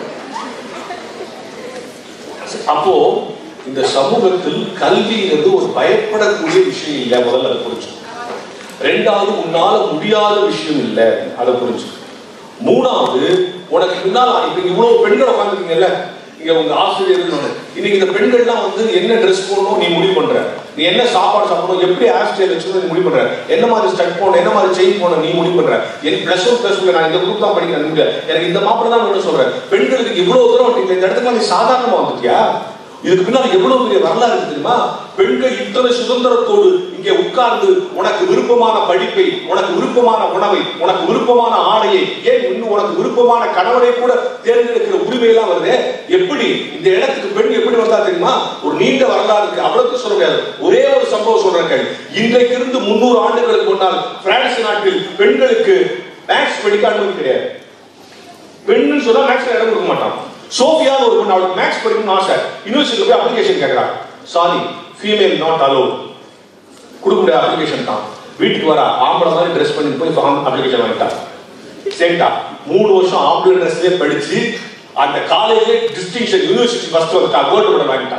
அப்போ இந்த சமூகத்தில் கல்விங்கிறது ஒரு பயப்படக்கூடிய விஷயம் இல்லை முதல்ல அதை புரிஞ்சு ரெண்டாவது உன்னால முடியாத விஷயம் இல்லை அதை புரிஞ்சு மூணாவது உனக்கு முன்னால இப்ப இவ்வளவு பெண்கள் உட்காந்துருக்கீங்கல்ல இங்க உங்க ஆசிரியர்கள் இன்னைக்கு இந்த பெண்கள்லாம் வந்து என்ன ட்ரெஸ் போடணும் நீ முடிவு பண்ற நீ என்ன சாப்பாடு சாப்பிடணும் எப்படி ஹேர் ஸ்டைல் வச்சுக்கணும் நீ முடிவு பண்ற என்ன மாதிரி ஸ்டட் போடணும் என்ன மாதிரி செயின் போடணும் நீ முடிவு பண்ற எனக்கு பிளஸ் ஒன் பிளஸ் நான் இந்த குரூப் தான் படிக்கிறேன் இங்க. எனக்கு இந்த மாப்பிள்ள தான் வேணும் சொல்றேன் பெண்களுக்கு இவ்வளவு தூரம் வந்துட்டீங்க இந்த இடத்துக்கு நீ சாதாரணமா வந்துட்டியா இதுக்கு பின்னாடி எவ்வளவு பெரிய வரலாறு இருக்கு தெரியுமா பெண்கள் இத்தனை சுதந்திரத்தோடு இங்கே உட்கார்ந்து உனக்கு விருப்பமான படிப்பை உனக்கு விருப்பமான உணவை உனக்கு விருப்பமான ஆடையை ஏன் இன்னும் உனக்கு விருப்பமான கணவனை கூட தேர்ந்தெடுக்கிற உரிமை எல்லாம் வருது எப்படி இந்த இடத்துக்கு பெண் எப்படி வந்தா தெரியுமா ஒரு நீண்ட வரலாறு இருக்கு அவ்வளவுக்கு சொல்ல முடியாது ஒரே ஒரு சம்பவம் சொல்றேன் கேள். இன்றைக்கு இருந்து முன்னூறு ஆண்டுகளுக்கு முன்னால் பிரான்ஸ் நாட்டில் பெண்களுக்கு மேக்ஸ் படிக்க அனுமதி கிடையாது பெண்ணு சொன்னா மேக்ஸ்ல இடம் கொடுக்க மாட்டான் சோஃபியா ஒரு பொண்ணு அவளுக்கு மேக்ஸ் படிக்கணும்னு ஆசை யூனிவர்சிட்டியில் போய் அப்ளிகேஷன் கேட்கறான் சாரி ஃபீமேல் நாட் அலோ கொடுக்க முடியாத அப்ளிகேஷன் தான் வீட்டுக்கு வர ஆம்பளை மாதிரி ட்ரெஸ் பண்ணி போய் அப்ளிகேஷன் வாங்கிட்டா சரிட்டா மூணு வருஷம் ஆம்பளை ட்ரெஸ்லயே படிச்சு அந்த காலேஜ்ல டிஸ்டிங்ஷன் யூனிவர்சிட்டி ஃபர்ஸ்ட் வந்துட்டா கோல்டு மெடல் வாங்கிட்டா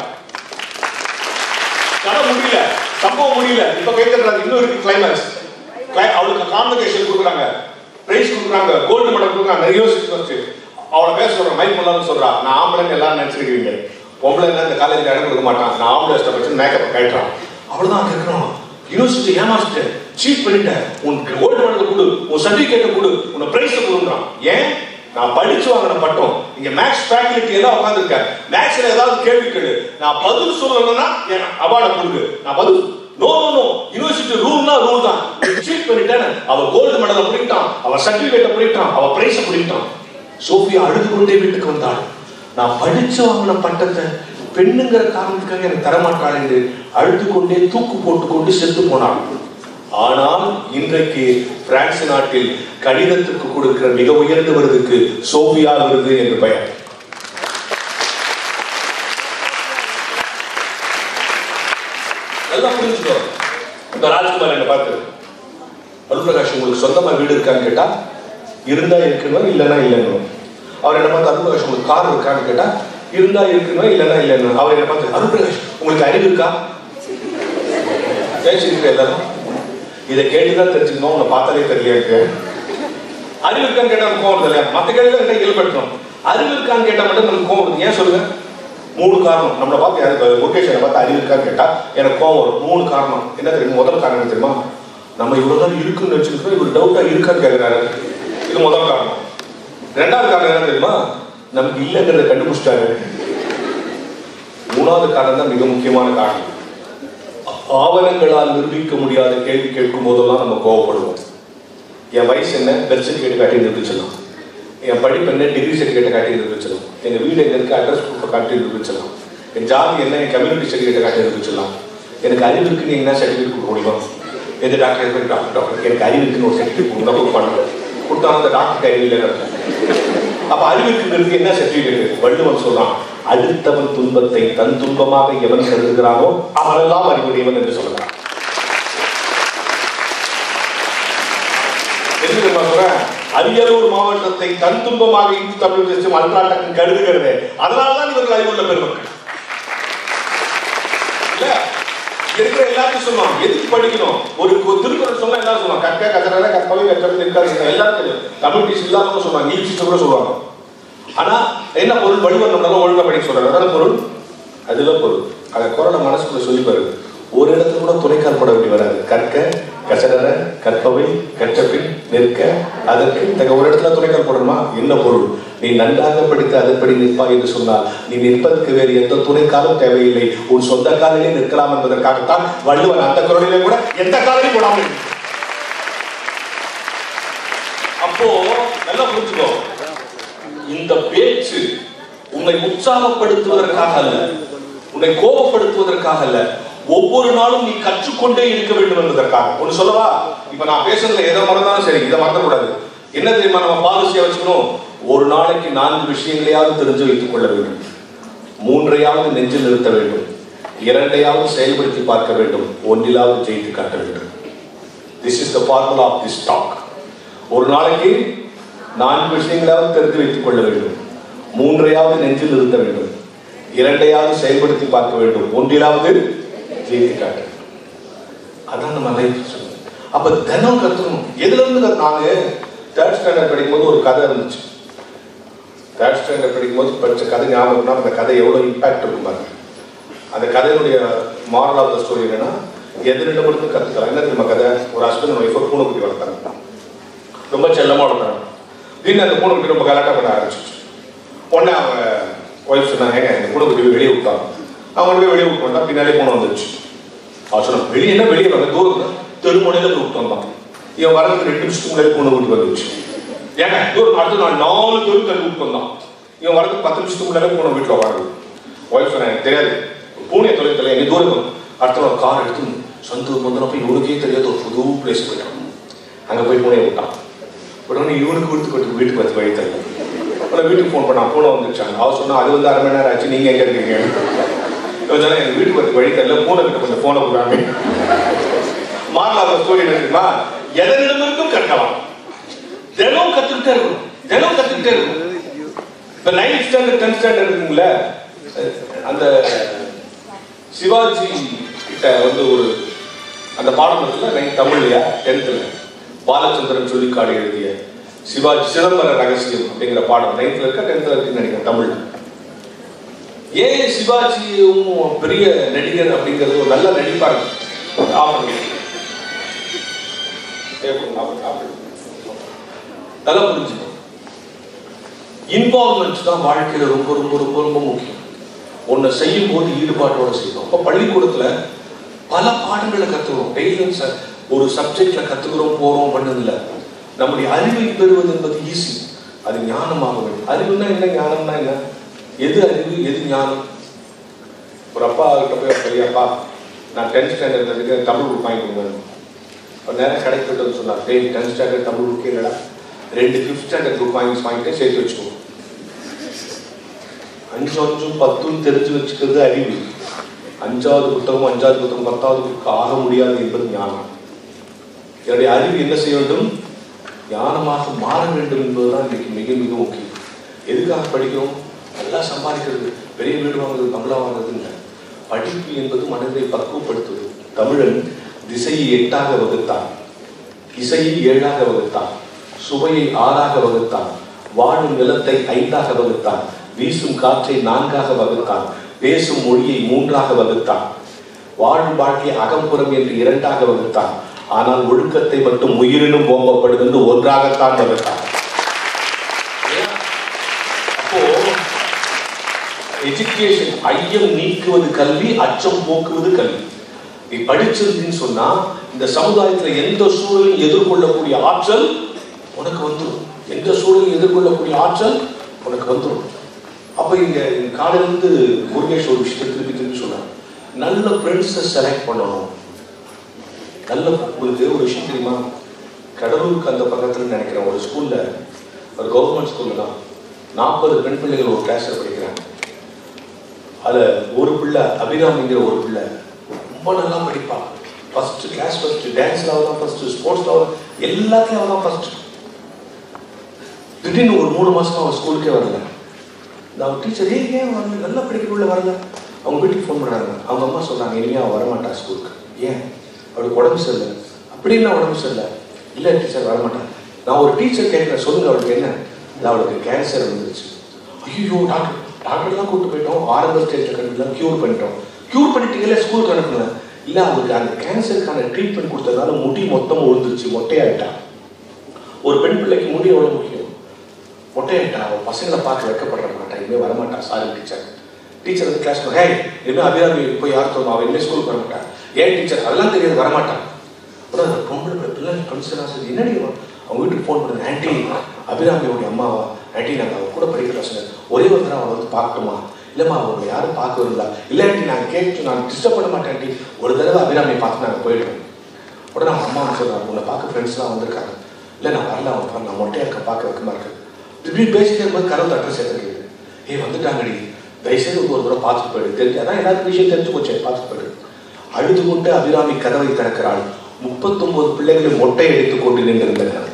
கதை முடியல சம்பவம் முடியல இப்ப கை தட்டுறாங்க இன்னும் இருக்கு கிளைமேக்ஸ் அவளுக்கு கான்வகேஷன் கொடுக்குறாங்க பிரைஸ் கொடுக்குறாங்க கோல்டு மெடல் கொடுக்குறாங்க யூனிவர்சிட்டி ஃபர்ஸ்ட் அவளை பேச சொல்றேன் மைக் பண்ணலாம்னு சொல்றா நான் ஆம்பளைன்னு எல்லாரும் நினைச்சிருக்கீங்க பொம்பளை என்ன இந்த காலேஜ் இடம் கொடுக்க மாட்டான் நான் ஆம்பளை வச்சு மேக்கப் கட்டுறான் அவ்வளவுதான் கேட்கணும் யூனிவர்சிட்டி ஏமாச்சிட்டேன் சீட் பண்ணிட்டேன் உன் கோல்டு மெடல் கொடு உன் சர்டிபிகேட்டை கொடு உன்னை பிரைஸ் கொடுக்குறான் ஏன் நான் படிச்சு வாங்கின பட்டம் இங்க மேக்ஸ் ஃபேக்கல்டி எல்லாம் உட்காந்துருக்கேன் மேக்ஸ்ல ஏதாவது கேள்வி கேளு நான் பதில் சொல்லணும்னா என் அவார்டை கொடுக்கு நான் பதில் நோ நோ நோ யூனிவர்சிட்டி ரூல்னா ரூல் தான் சீட் பண்ணிட்டேன் அவ கோல்டு மெடலை பிடிக்கிட்டான் அவ சர்டிபிகேட்டை பிடிக்கிட்டான் அவ பிரைஸை பிடிக்கிட்டான் சோஃபியா அழுது கொண்டே வீட்டுக்கு வந்தாள் நான் படிச்சு வாங்கின பட்டத்தை பெண்ணுங்கிற காரணத்துக்காக எனக்கு தரமாட்டாள் என்று அழுது கொண்டே தூக்கு போட்டுக்கொண்டு செத்து போனாள் ஆனால் இன்றைக்கு பிரான்ஸ் நாட்டில் கணிதத்துக்கு கொடுக்கிற மிக உயர்ந்த விருதுக்கு சோபியா விருது என்று பெயர் நல்லா புரிஞ்சுக்கோ இந்த ராஜ்குமார் என்ன பார்த்து அருள்பிரகாஷ் உங்களுக்கு சொந்தமா வீடு இருக்கான்னு கேட்டா இருந்தா இருக்கணும் இல்லைன்னா இல்லைன்னு அவர் என்ன பார்த்து அருள்பிரகாஷ் உங்களுக்கு கார் இருக்கான்னு கேட்டா இருந்தா இருக்கணும் இல்லைன்னா இல்லைன்னு அவர் என்ன பார்த்து அருள்பிரகாஷ் உங்களுக்கு அறிவு இருக்கா பேசிட்டு எல்லாரும் இதை கேட்டுதான் தெரிஞ்சுக்கணும் உன்னை பார்த்தாலே தெரியல எனக்கு அறிவு இருக்கான்னு கேட்டா நமக்கு கோவம் இல்லையா மற்ற கேள்வி தான் இயல்படுத்தணும் அறிவு இருக்கான்னு கேட்டா மட்டும் நமக்கு கோவம் வருது ஏன் சொல்லுங்க மூணு காரணம் நம்மளை பார்த்து யாருக்கு முகேஷ் என்னை பார்த்து அறிவு இருக்கான்னு கேட்டா எனக்கு கோவம் வரும் மூணு காரணம் என்ன தெரியும் முதல் காரணம் என்ன தெரியுமா நம்ம இவ்வளவு நாள் இருக்குன்னு வச்சிருக்கோம் இவர் டவுட்டா இருக்கான்னு கேட்கிறாரு இது முதல் காரணம் ரெண்டாவது காரணம் என்ன தெரியுமா நமக்கு இல்லைங்கிறத கண்டுபிடிச்சிட்டாரு மூணாவது காரணம் தான் மிக முக்கியமான காரணம் ஆவணங்களால் நிரூபிக்க முடியாத கேள்வி கேட்கும் போதெல்லாம் நம்ம கோவப்படுவோம் என் வயசு என்ன பெர்த் சர்டிஃபிகேட் காட்டி நிரூபிச்சிடலாம் என் படிப்பு என்ன டிகிரி சர்டிஃபிகேட்டை காட்டி நிரூபிச்சிடலாம் எங்கள் வீடு எங்க இருக்கு அட்ரஸ் ப்ரூஃபை காட்டி நிரூபிச்சிடலாம் என் ஜாதி என்ன என் கம்யூனிட்டி சர்டிஃபிகேட்டை காட்டி நிரூபிச்சிடலாம் எனக்கு அறிவு இருக்குன்னு என்ன சர்டிஃபிகேட் கொடுக்க முடியுமா எந்த டாக்டர் இருக்கு டாக்டர் டாக்டர் எனக்கு அறிவு இருக்குன்னு ஒரு சர்டிஃபிகேட் கொடுத்தா கொடுப்பாங்க கொடுத்தா அந்த டாக்டருக்கு அறிவு இல்லைன்னு அர்த்தம். அப்ப அறிவு இருக்குங்கிறதுக்கு என்ன சர்டிஃபிகேட் வள்ளுவன் சொல்றான் அடுத்தவன் துன்பத்தை தன் துன்பமாக எவன் கருதுகிறானோ அவனெல்லாம் அறிவுடையவன் என்று சொல்கிறான் என்ன தெரியுமா சொல்றேன் அரியலூர் மாவட்டத்தை தன் துன்பமாக இந்து தமிழ் தேசம் அன்றாட்டம் கருதுகிறது அதனால்தான் இவர்கள் அறிவுள்ள பெருமக்கள் இல்ல இங்க இருக்கிற எல்லாத்தையும் சொல்லுவாங்க எதுக்கு படிக்கணும் ஒரு ஒரு திருக்குறள் சொன்னா எல்லாரும் சொல்லுவாங்க கற்க கற்கறத கற்பவை கற்றது இருக்காது எல்லாரும் தெரியும் தமிழ் டீச்சர் இல்லாம சொல்லுவாங்க இங்கிலீஷ் டீச்சர் கூட சொல்லுவாங்க ஆனா என்ன பொருள் வடிவம் நம்மளால ஒழுங்கா படிக்க சொல்றாங்க அதான பொருள் அதுல பொருள் அதை குரலை மனசுக்குள்ள சொல்லி பாரு ஒரு இடத்துல கூட துணைக்கால் பட வேண்டி வராது கற்க கசடர கற்பவை கற்றபின் நிற்க அதற்கு தக்க ஒரு இடத்துல துணைக்கால் போடணுமா என்ன பொருள் நீ நன்றாக படித்து அதன்படி நிற்பாய் என்று சொன்னால் நீ நிற்பதற்கு வேறு எந்த துணைக்காலும் தேவையில்லை உன் சொந்த காலிலே நிற்கலாம் என்பதற்காகத்தான் வள்ளுவன் அந்த குரலிலே கூட எந்த காலையும் போடாமல் இருக்கிறான். அப்போ நல்லா புரிஞ்சுக்கோ இந்த பேச்சு உன்னை உற்சாகப்படுத்துவதற்காக அல்ல உன்னை கோபப்படுத்துவதற்காக அல்ல ஒவ்வொரு நாளும் நீ கற்றுக்கொண்டே இருக்க வேண்டும் என்பதற்காக ஒன்று சொல்லவா இப்ப நான் பேசுறதுல எதை மறந்தாலும் சரி இதை மறந்துக்கூடாது என்ன தெரியுமா நம்ம பாலிசியா வச்சுக்கணும் ஒரு நாளைக்கு நான்கு விஷயங்களையாவது தெரிஞ்சு வைத்துக் கொள்ள வேண்டும் மூன்றையாவது நெஞ்சில் நிறுத்த வேண்டும் இரண்டையாவது செயல்படுத்தி பார்க்க வேண்டும் ஒன்றிலாவது ஜெயித்து காட்ட வேண்டும் this is the formula of this talk ஒரு நாளைக்கு நான்கு விஷயங்களாவது தெரிந்து வைத்துக் கொள்ள வேண்டும் மூன்றையாவது நெஞ்சில் நிறுத்த வேண்டும் இரண்டையாவது செயல்படுத்தி பார்க்க வேண்டும் ஒன்றிலாவது ஜெயித்து காட்ட வேண்டும். அதான் நம்ம லைஃப் அப்ப தினம் கத்துக்கணும் எதுல இருந்து கத்து- நாங்க தேர்ட் ஸ்டாண்டர்ட் படிக்கும்போது ஒரு கதை இருந்துச்சு தேர்ட் ஸ்டாண்டர்ட் படிக்கும்போது படிச்ச கதை ஞாபகம்னா அந்த கதை எவ்வளவு இம்பாக்ட் இருக்கும் பாருங்க அந்த கதையினுடைய மாரல் ஆஃப் த ஸ்டோரி என்னன்னா எதிரிடம் இருந்து கத்துக்கலாம் என்ன தெரியுமா கதை ஒரு ஹஸ்பண்ட் ஒய்ஃபை பூனைக்குட்டி வளர்த்தாங்க ரொம்ப செல்லமா வளர்த்தாங்க திடீர்னு அந்த பூனைக்குட்டி ரொம்ப கலாட்டா பண்ண ஆரம்பிச்சிச்சு உடனே அவங்க ஒய்ஃப் சொன்னாங்க "ஏங்க, இந்த பூனைக்குட்டி வெளியே விட்டாங்க அவங்க கொண்டு போய் வெளியே விட்டு வந்தா பின்னாலே பூனை வந்துச்சு அவன் சொன்னான் வெளியே என்ன வெளியே வாங்க தூரம் தான். தெருமுனையில போய் விட்டு வந்தான் இவன் வரதுக்கு ரெண்டு நிமிஷத்துக்கு முன்னாடி பூனை விட்டு வந்துச்சு ஏங்க தூரம் அடுத்த நாள் நாலு தெரு தள்ளி விட்டு வந்தான் இவன் வரதுக்கு பத்து நிமிஷத்துக்கு முன்னாடி பூனை வீட்டில் உட்காருது ஒய்ஃப் சொன்னா எனக்கு தெரியாது பூனை தொலைத்துல எங்க தூரம் இருக்கும். அடுத்த நாள் கார் எடுத்து சொந்த முந்தின போய் இவனுக்கே தெரியாத ஒரு புது பிளேஸ் போயிட்டான் அங்க போய் பூனையை விட்டான் உடனே இவனுக்கு கொடுத்து கொண்டு வீட்டுக்கு வந்து வழி தரல அப்புறம் வீட்டுக்கு ஃபோன் பண்ணான் பூனை வந்துருச்சாங்க அவ சொன்னா அது வந்து அரை மணி நேரம் ஆச்சு நீங்க எங்க இருக்கீங்க இவன் சொன்னா எங்க வீட்டுக்கு வந்து வழி தரல பூனை கிட்ட கொஞ்சம் போனை கொடுறாங்க மாறலாத ஸ்டோரி என்ன தெரியுமா எதனிடமிருந்தும் கற்கலாம் தினம் கத்துக்கிட்டே இருக்கணும் தினம் கத்துக்கிட்டே இருக்கணும் இப்ப நைன்த் ஸ்டாண்டர்ட் டென்த் ஸ்டாண்டர்ட் இருக்குங்களே அந்த சிவாஜி கிட்ட வந்து ஒரு அந்த பாடம் இருக்குல்ல நைன்த் தமிழ்லையா டென்த்ல பாலச்சந்திரன் சொல்லிக்காடு எழுதிய சிவாஜி சிதம்பர ரகசியம் அப்படிங்கிற பாடம் நைன்த்ல இருக்க டென்த்ல இருக்குன்னு நினைக்கிறேன் தமிழ்ல ஏன் சிவாஜியும் பெரிய நடிகர் அப்படிங்கிறது ஒரு நல்ல நடிப்பார் ஆஃபர் நல்லா புரிஞ்சுக்கணும் இன்வால்மெண்ட் தான் வாழ்க்கையில ரொம்ப ரொம்ப ரொம்ப ரொம்ப முக்கியம் ஒன்றை செய்யும் போது ஈடுபாட்டோட செய்யணும் அப்போ பள்ளிக்கூடத்துல பல பாடங்களை கத்துக்கிறோம் டெய்லியும் ச- ஒரு சப்ஜெக்ட்ல கத்துக்கிறோம் போறோம் பண்ணதில்ல நம்முடைய அறிவை பெறுவது என்பது ஈஸி அது ஞானமாக வேண்டும் அறிவுனா என்ன ஞானம்னா என்ன எது அறிவு எது ஞானம் ஒரு அப்பா கிட்ட போய் பெரியப்பா நான் டென்த் ஸ்டாண்டர்ட் இருக்கு தமிழ் புக் வாங்கி கொடுங்க ஒரு நேரம் கடைக்கு போயிட்டு வந்து சொன்னார் டேய் டென்த் ஸ்டாண்டர்ட் தமிழ் புக் இல்லடா ரெண்டு ஃபிஃப்த் ஸ்டாண்டர்ட் புக் வாங்கி வாங்கிட்டு சேர்த்து வச்சுக்கோ அஞ்சு அஞ்சும் பத்தும் தெரிஞ்சு வச்சுக்கிறது அறிவு அஞ்சாவது புத்தகம் அஞ்சாவது புத்தகம் பத்தாவது புத்தகம் ஆக முடியாது என்பது ஞானம் என்னுடைய அறிவு என்ன செய்ய வேண்டும் ஞானமாக மாற வேண்டும் என்பதுதான் இன்னைக்கு மிக மிக முக்கியம் எதுக்காக படிக்கிறோம் நல்லா சம்பாதிக்கிறது பெரிய வீடு வாங்குறது பங்களா வாங்குறது இல்லை படிப்பு என்பது மனதை பக்குவப்படுத்துவது தமிழன் திசையை எட்டாக வகுத்தான் இசையை ஏழாக வகுத்தான் சுவையை ஆறாக வகுத்தான் வாழும் நிலத்தை ஐந்தாக வகுத்தான் வீசும் காற்றை நான்காக வகுத்தான் பேசும் மொழியை மூன்றாக வகுத்தான் வாழும் வாழ்க்கை அகம்புறம் என்று இரண்டாக வகுத்தான் ஆனால் ஒழுக்கத்தை மட்டும் உயிரினும் ஓம்பப்படும் என்று ஒன்றாகத்தான் வகுத்தான் அப்போ எஜுகேஷன் ஐயம் நீக்குவது கல்வி அச்சம் போக்குவது கல்வி நீ படிச்சிருந்தீன்னு சொன்னா இந்த சமுதாயத்துல எந்த சூழலையும் எதிர்கொள்ளக்கூடிய ஆற்றல் உனக்கு வந்துடும் எந்த சூழலையும் எதிர்கொள்ளக்கூடிய ஆற்றல் உனக்கு வந்துடும் அப்ப இங்க இங்க காலையில இருந்து முருகேஷ் ஒரு விஷயத்தை திருப்பி திருப்பி சொன்னார் நல்ல ஃப்ரெண்ட்ஸை செலக்ட் பண்ணணும் நல்ல உங்களுக்கு ஒரு விஷயம் தெரியுமா கடலூருக்கு அந்த பக்கத்துல நினைக்கிறேன் ஒரு ஸ்கூல்ல ஒரு கவர்மெண்ட் ஸ்கூல்ல தான் நாற்பது பெண் பிள்ளைகள் ஒரு கிளாஸ்ல படிக்கிறாங்க அதுல ஒரு பிள்ளை அபிராமிங்கிற ஒரு பிள்ளை ரொம்ப நல்லா படிப்பா ஃபர்ஸ்ட் கிளாஸ் ஃபர்ஸ்ட் டான்ஸ்ல அவள் தான் ஃபர்ஸ்ட் ஸ்போர்ட்ஸ்ல அவள் எல்லாத்துலயும் அவள் தான் ஃபர்ஸ்ட் திடீர்னு ஒரு மூணு மாசமா அவள் ஸ்கூலுக்கே வரல நான் டீச்சர் ஏன் ஏன் வரல நல்லா படிக்கிறவுள்ள வரல அவங்க வீட்டுக்கு ஃபோன் பண்ணாங்க அவங்க அம்மா சொன்னாங்க இனிமே அவள் வரமாட்டா ஸ்கூலுக்கு ஏன் அவளுக்கு உடம்பு சரியில்லை அப்படின்னா உடம்பு சரியில்லை இல்லை டீச்சர் வரமாட்டான் நான் ஒரு டீச்சர் கேட்குறேன் சொல்லுங்க அவளுக்கு என்ன இல்லை அவளுக்கு கேன்சர் வந்துருச்சு ஐயோ டாக்டர் டாக்டர்லாம் கூப்பிட்டு போயிட்டோம் ஆரம்ப ஸ்டேஜில் கண்டுலாம் க்யூர் பண்ணிட்டோம் க்யூர் பண்ணிட்டீங்களே ஸ்கூலுக்கு அனுப்புங்க இல்லை அவங்களுக்கு அந்த கேன்சருக்கான ட்ரீட்மெண்ட் கொடுத்ததுனால முடி மொத்தம் விழுந்துருச்சு மொட்டையாயிட்டா ஒரு பெண் பிள்ளைக்கு முடி எவ்வளோ முக்கியம் மொட்டையாயிட்டா அவள் பசங்களை பார்த்து வைக்கப்படுற மாட்டா இனிமேல் வரமாட்டா சாரி டீச்சர் டீச்சர் வந்து கிளாஸ் ஹே இனிமேல் அபிராமி போய் யார் தோணும் அவள் இனிமேல் ஸ்கூலுக்கு வரமாட்டா ஏன் டீச்சர் அதெல்லாம் தெரியாது வரமாட்டான் அப்புறம் அந்த பொம்பளை பிள்ளை பிள்ளை கன்சிடரா சரி என்னடி அவன்? அவங்க வீட்டுக்கு ஃபோன் பண்ணுது ஆன்ட்டி அபிராமியோடைய அம்மாவா ஆன்ட்டி நாங்கள் அவள் கூட படிக்கிற பசங்க ஒரே ஒரு தடவை அவளை வந்து பார்க்கணுமா இல்லைம்மா அவங்க யாரும் பார்க்க வரல இல்லை ஆன்ட்டி நான் கேட்டு நான் டிஸ்டர்ப் பண்ண மாட்டேன் ஆன்ட்டி ஒரு தடவை அபிராமியை பார்த்து நாங்கள் போயிடுவோம் உடனே அவங்க அம்மா வந்து சொல்றாங்க உங்களை பார்க்க ஃப்ரெண்ட்ஸ்லாம் வந்திருக்காங்க இல்லை நான் வரல அவன் பாரு, நான் மொட்டையா இருக்க பார்க்க வைக்கமா இருக்கு இப்படி பேசிட்டே இருக்கும்போது கதவு தட்டுற சேர்ந்து ஏய் வந்துட்டாங்கடி தயவுசெய்து வந்து ஒரு தடவை பார்த்துட்டு போயிடு தெரிஞ்சு அதான் எல்லாருக்கும் விஷயம் தெரிஞ்சு போச்சு பார்த்துட்டு போயிடு அழுது கொண்டு அபிராமி கதவை திறக்கிறாள் முப்பத்தொன்பது பிள்ளைகளை மொட்டை எடுத்துக் கொண்டு நின்றிருந்தனர்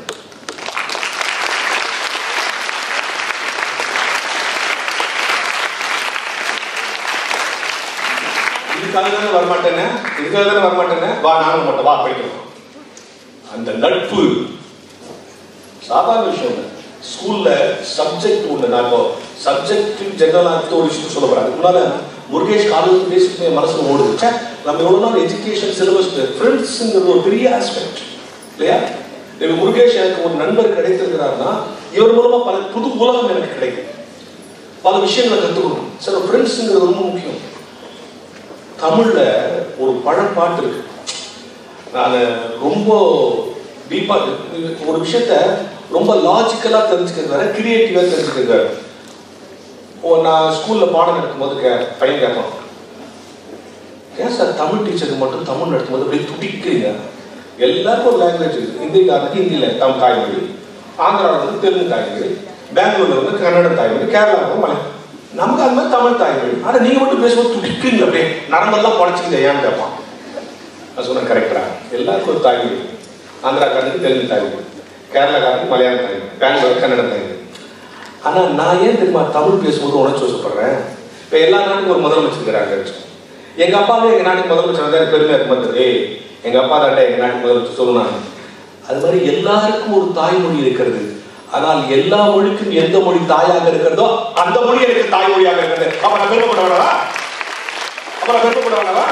இதுக்காக தானே வரமாட்டேன்னு இதுக்காக தானே வரமாட்டேன்னு வா நானும் மட்டும் வா போய்க்கலாம் அந்த நட்பு சாதாரண விஷயம் இல்லை ஸ்கூல்ல சப்ஜெக்ட் ஒண்ணு நான் இப்போ சப்ஜெக்ட் ஜெனரலா இருக்க ஒரு விஷயம் சொல்ல போறேன் அதுக்கு முன்னால முருகேஷ் காலேஜ் பேசிட்டு என் மனசுல ஓடுது ச்சே, நம்ம எவ்வளவு நாள் எஜுகேஷன் சிலபஸ் ஃப்ரெண்ட்ஸ்ங்கிறது ஒரு பெரிய ஆஸ்பெக்ட் இல்லையா இப்ப முருகேஷ் எனக்கு ஒரு நண்பர் கிடைத்திருக்கிறாருன்னா இவர் மூலமா பல புது உலகம் எனக்கு கிடைக்கும் பல விஷயங்களை கத்துக்கணும் சில ஃப்ரெண்ட்ஸுங்கிறது ரொம்ப முக்கியம் தமிழ்ல ஒரு பழப்பாட்டு இருக்கு நான் ரொம்ப டீப்பா ஒரு விஷயத்த ரொம்ப லாஜிக்கலா தெரிஞ்சுக்கிறது வேற கிரியேட்டிவா தெரிஞ்சுக்கிறது வேற ஓ நான் ஸ்கூல்ல பாடம் நடக்கும்போது கே பையன் கேட்பான் ஏன் சார் தமிழ் டீச்சருக்கு மட்டும் தமிழ் நடத்தும்போது அப்படியே துடிக்கிறீங்க எல்லாருக்கும் ஒரு லாங்குவேஜ் இருக்கு ஹிந்திக்காரனுக்கு ஹிந்தியில தமிழ் தாய்மொழி ஆந்திராவில் வந்து தெலுங்கு தாய்மொழி பெங்களூர்ல வந்து கன்னட தாய்மொழி கேரளாவில் மலை நமக்கு அந்த மாதிரி தமிழ் தாய்மொழி ஆனா நீங்க மட்டும் பேசும்போது துடிக்கிறீங்க அப்படியே நரம்பெல்லாம் குறைச்சிங்க ஏன்னு கேட்பான் நான் சொன்னேன் கரெக்டா எல்லாருக்கும் ஒரு தாய்மொழி ஆந்திராக்காரனுக்கு தெலுங்கு தாய்மொழி கேரளாக்காரனுக்கு மலையாள தாய்மொழி பெங்களூர் கன்னட தாய்மொழி ஆனா நான் ஏன் தெரியுமா தமிழ் பேசும்போது உணர்ச்சி வசப்படுறேன் இப்ப எல்லா நாட்டுக்கும் ஒரு முதலமைச்சர் இருக்கிறாங்க எங்க அப்பாவே எங்க நாட்டுக்கு முதலமைச்சர் வந்தா எனக்கு பெருமையா இருக்கும் வந்து ஏய் எங்க அப்பா தாண்டா எங்க நாட்டுக்கு முதலமைச்சர் சொல்லுனாங்க அது மாதிரி எல்லாருக்கும் ஒரு தாய்மொழி இருக்கிறது ஆனால் எல்லா மொழிக்கும் எந்த மொழி தாயாக இருக்கிறதோ அந்த மொழி எனக்கு தாய்மொழியாக இருக்கிறது அப்ப நான் பெருமைப்பட வேணவா அப்ப நான் பெருமைப்பட வேணவா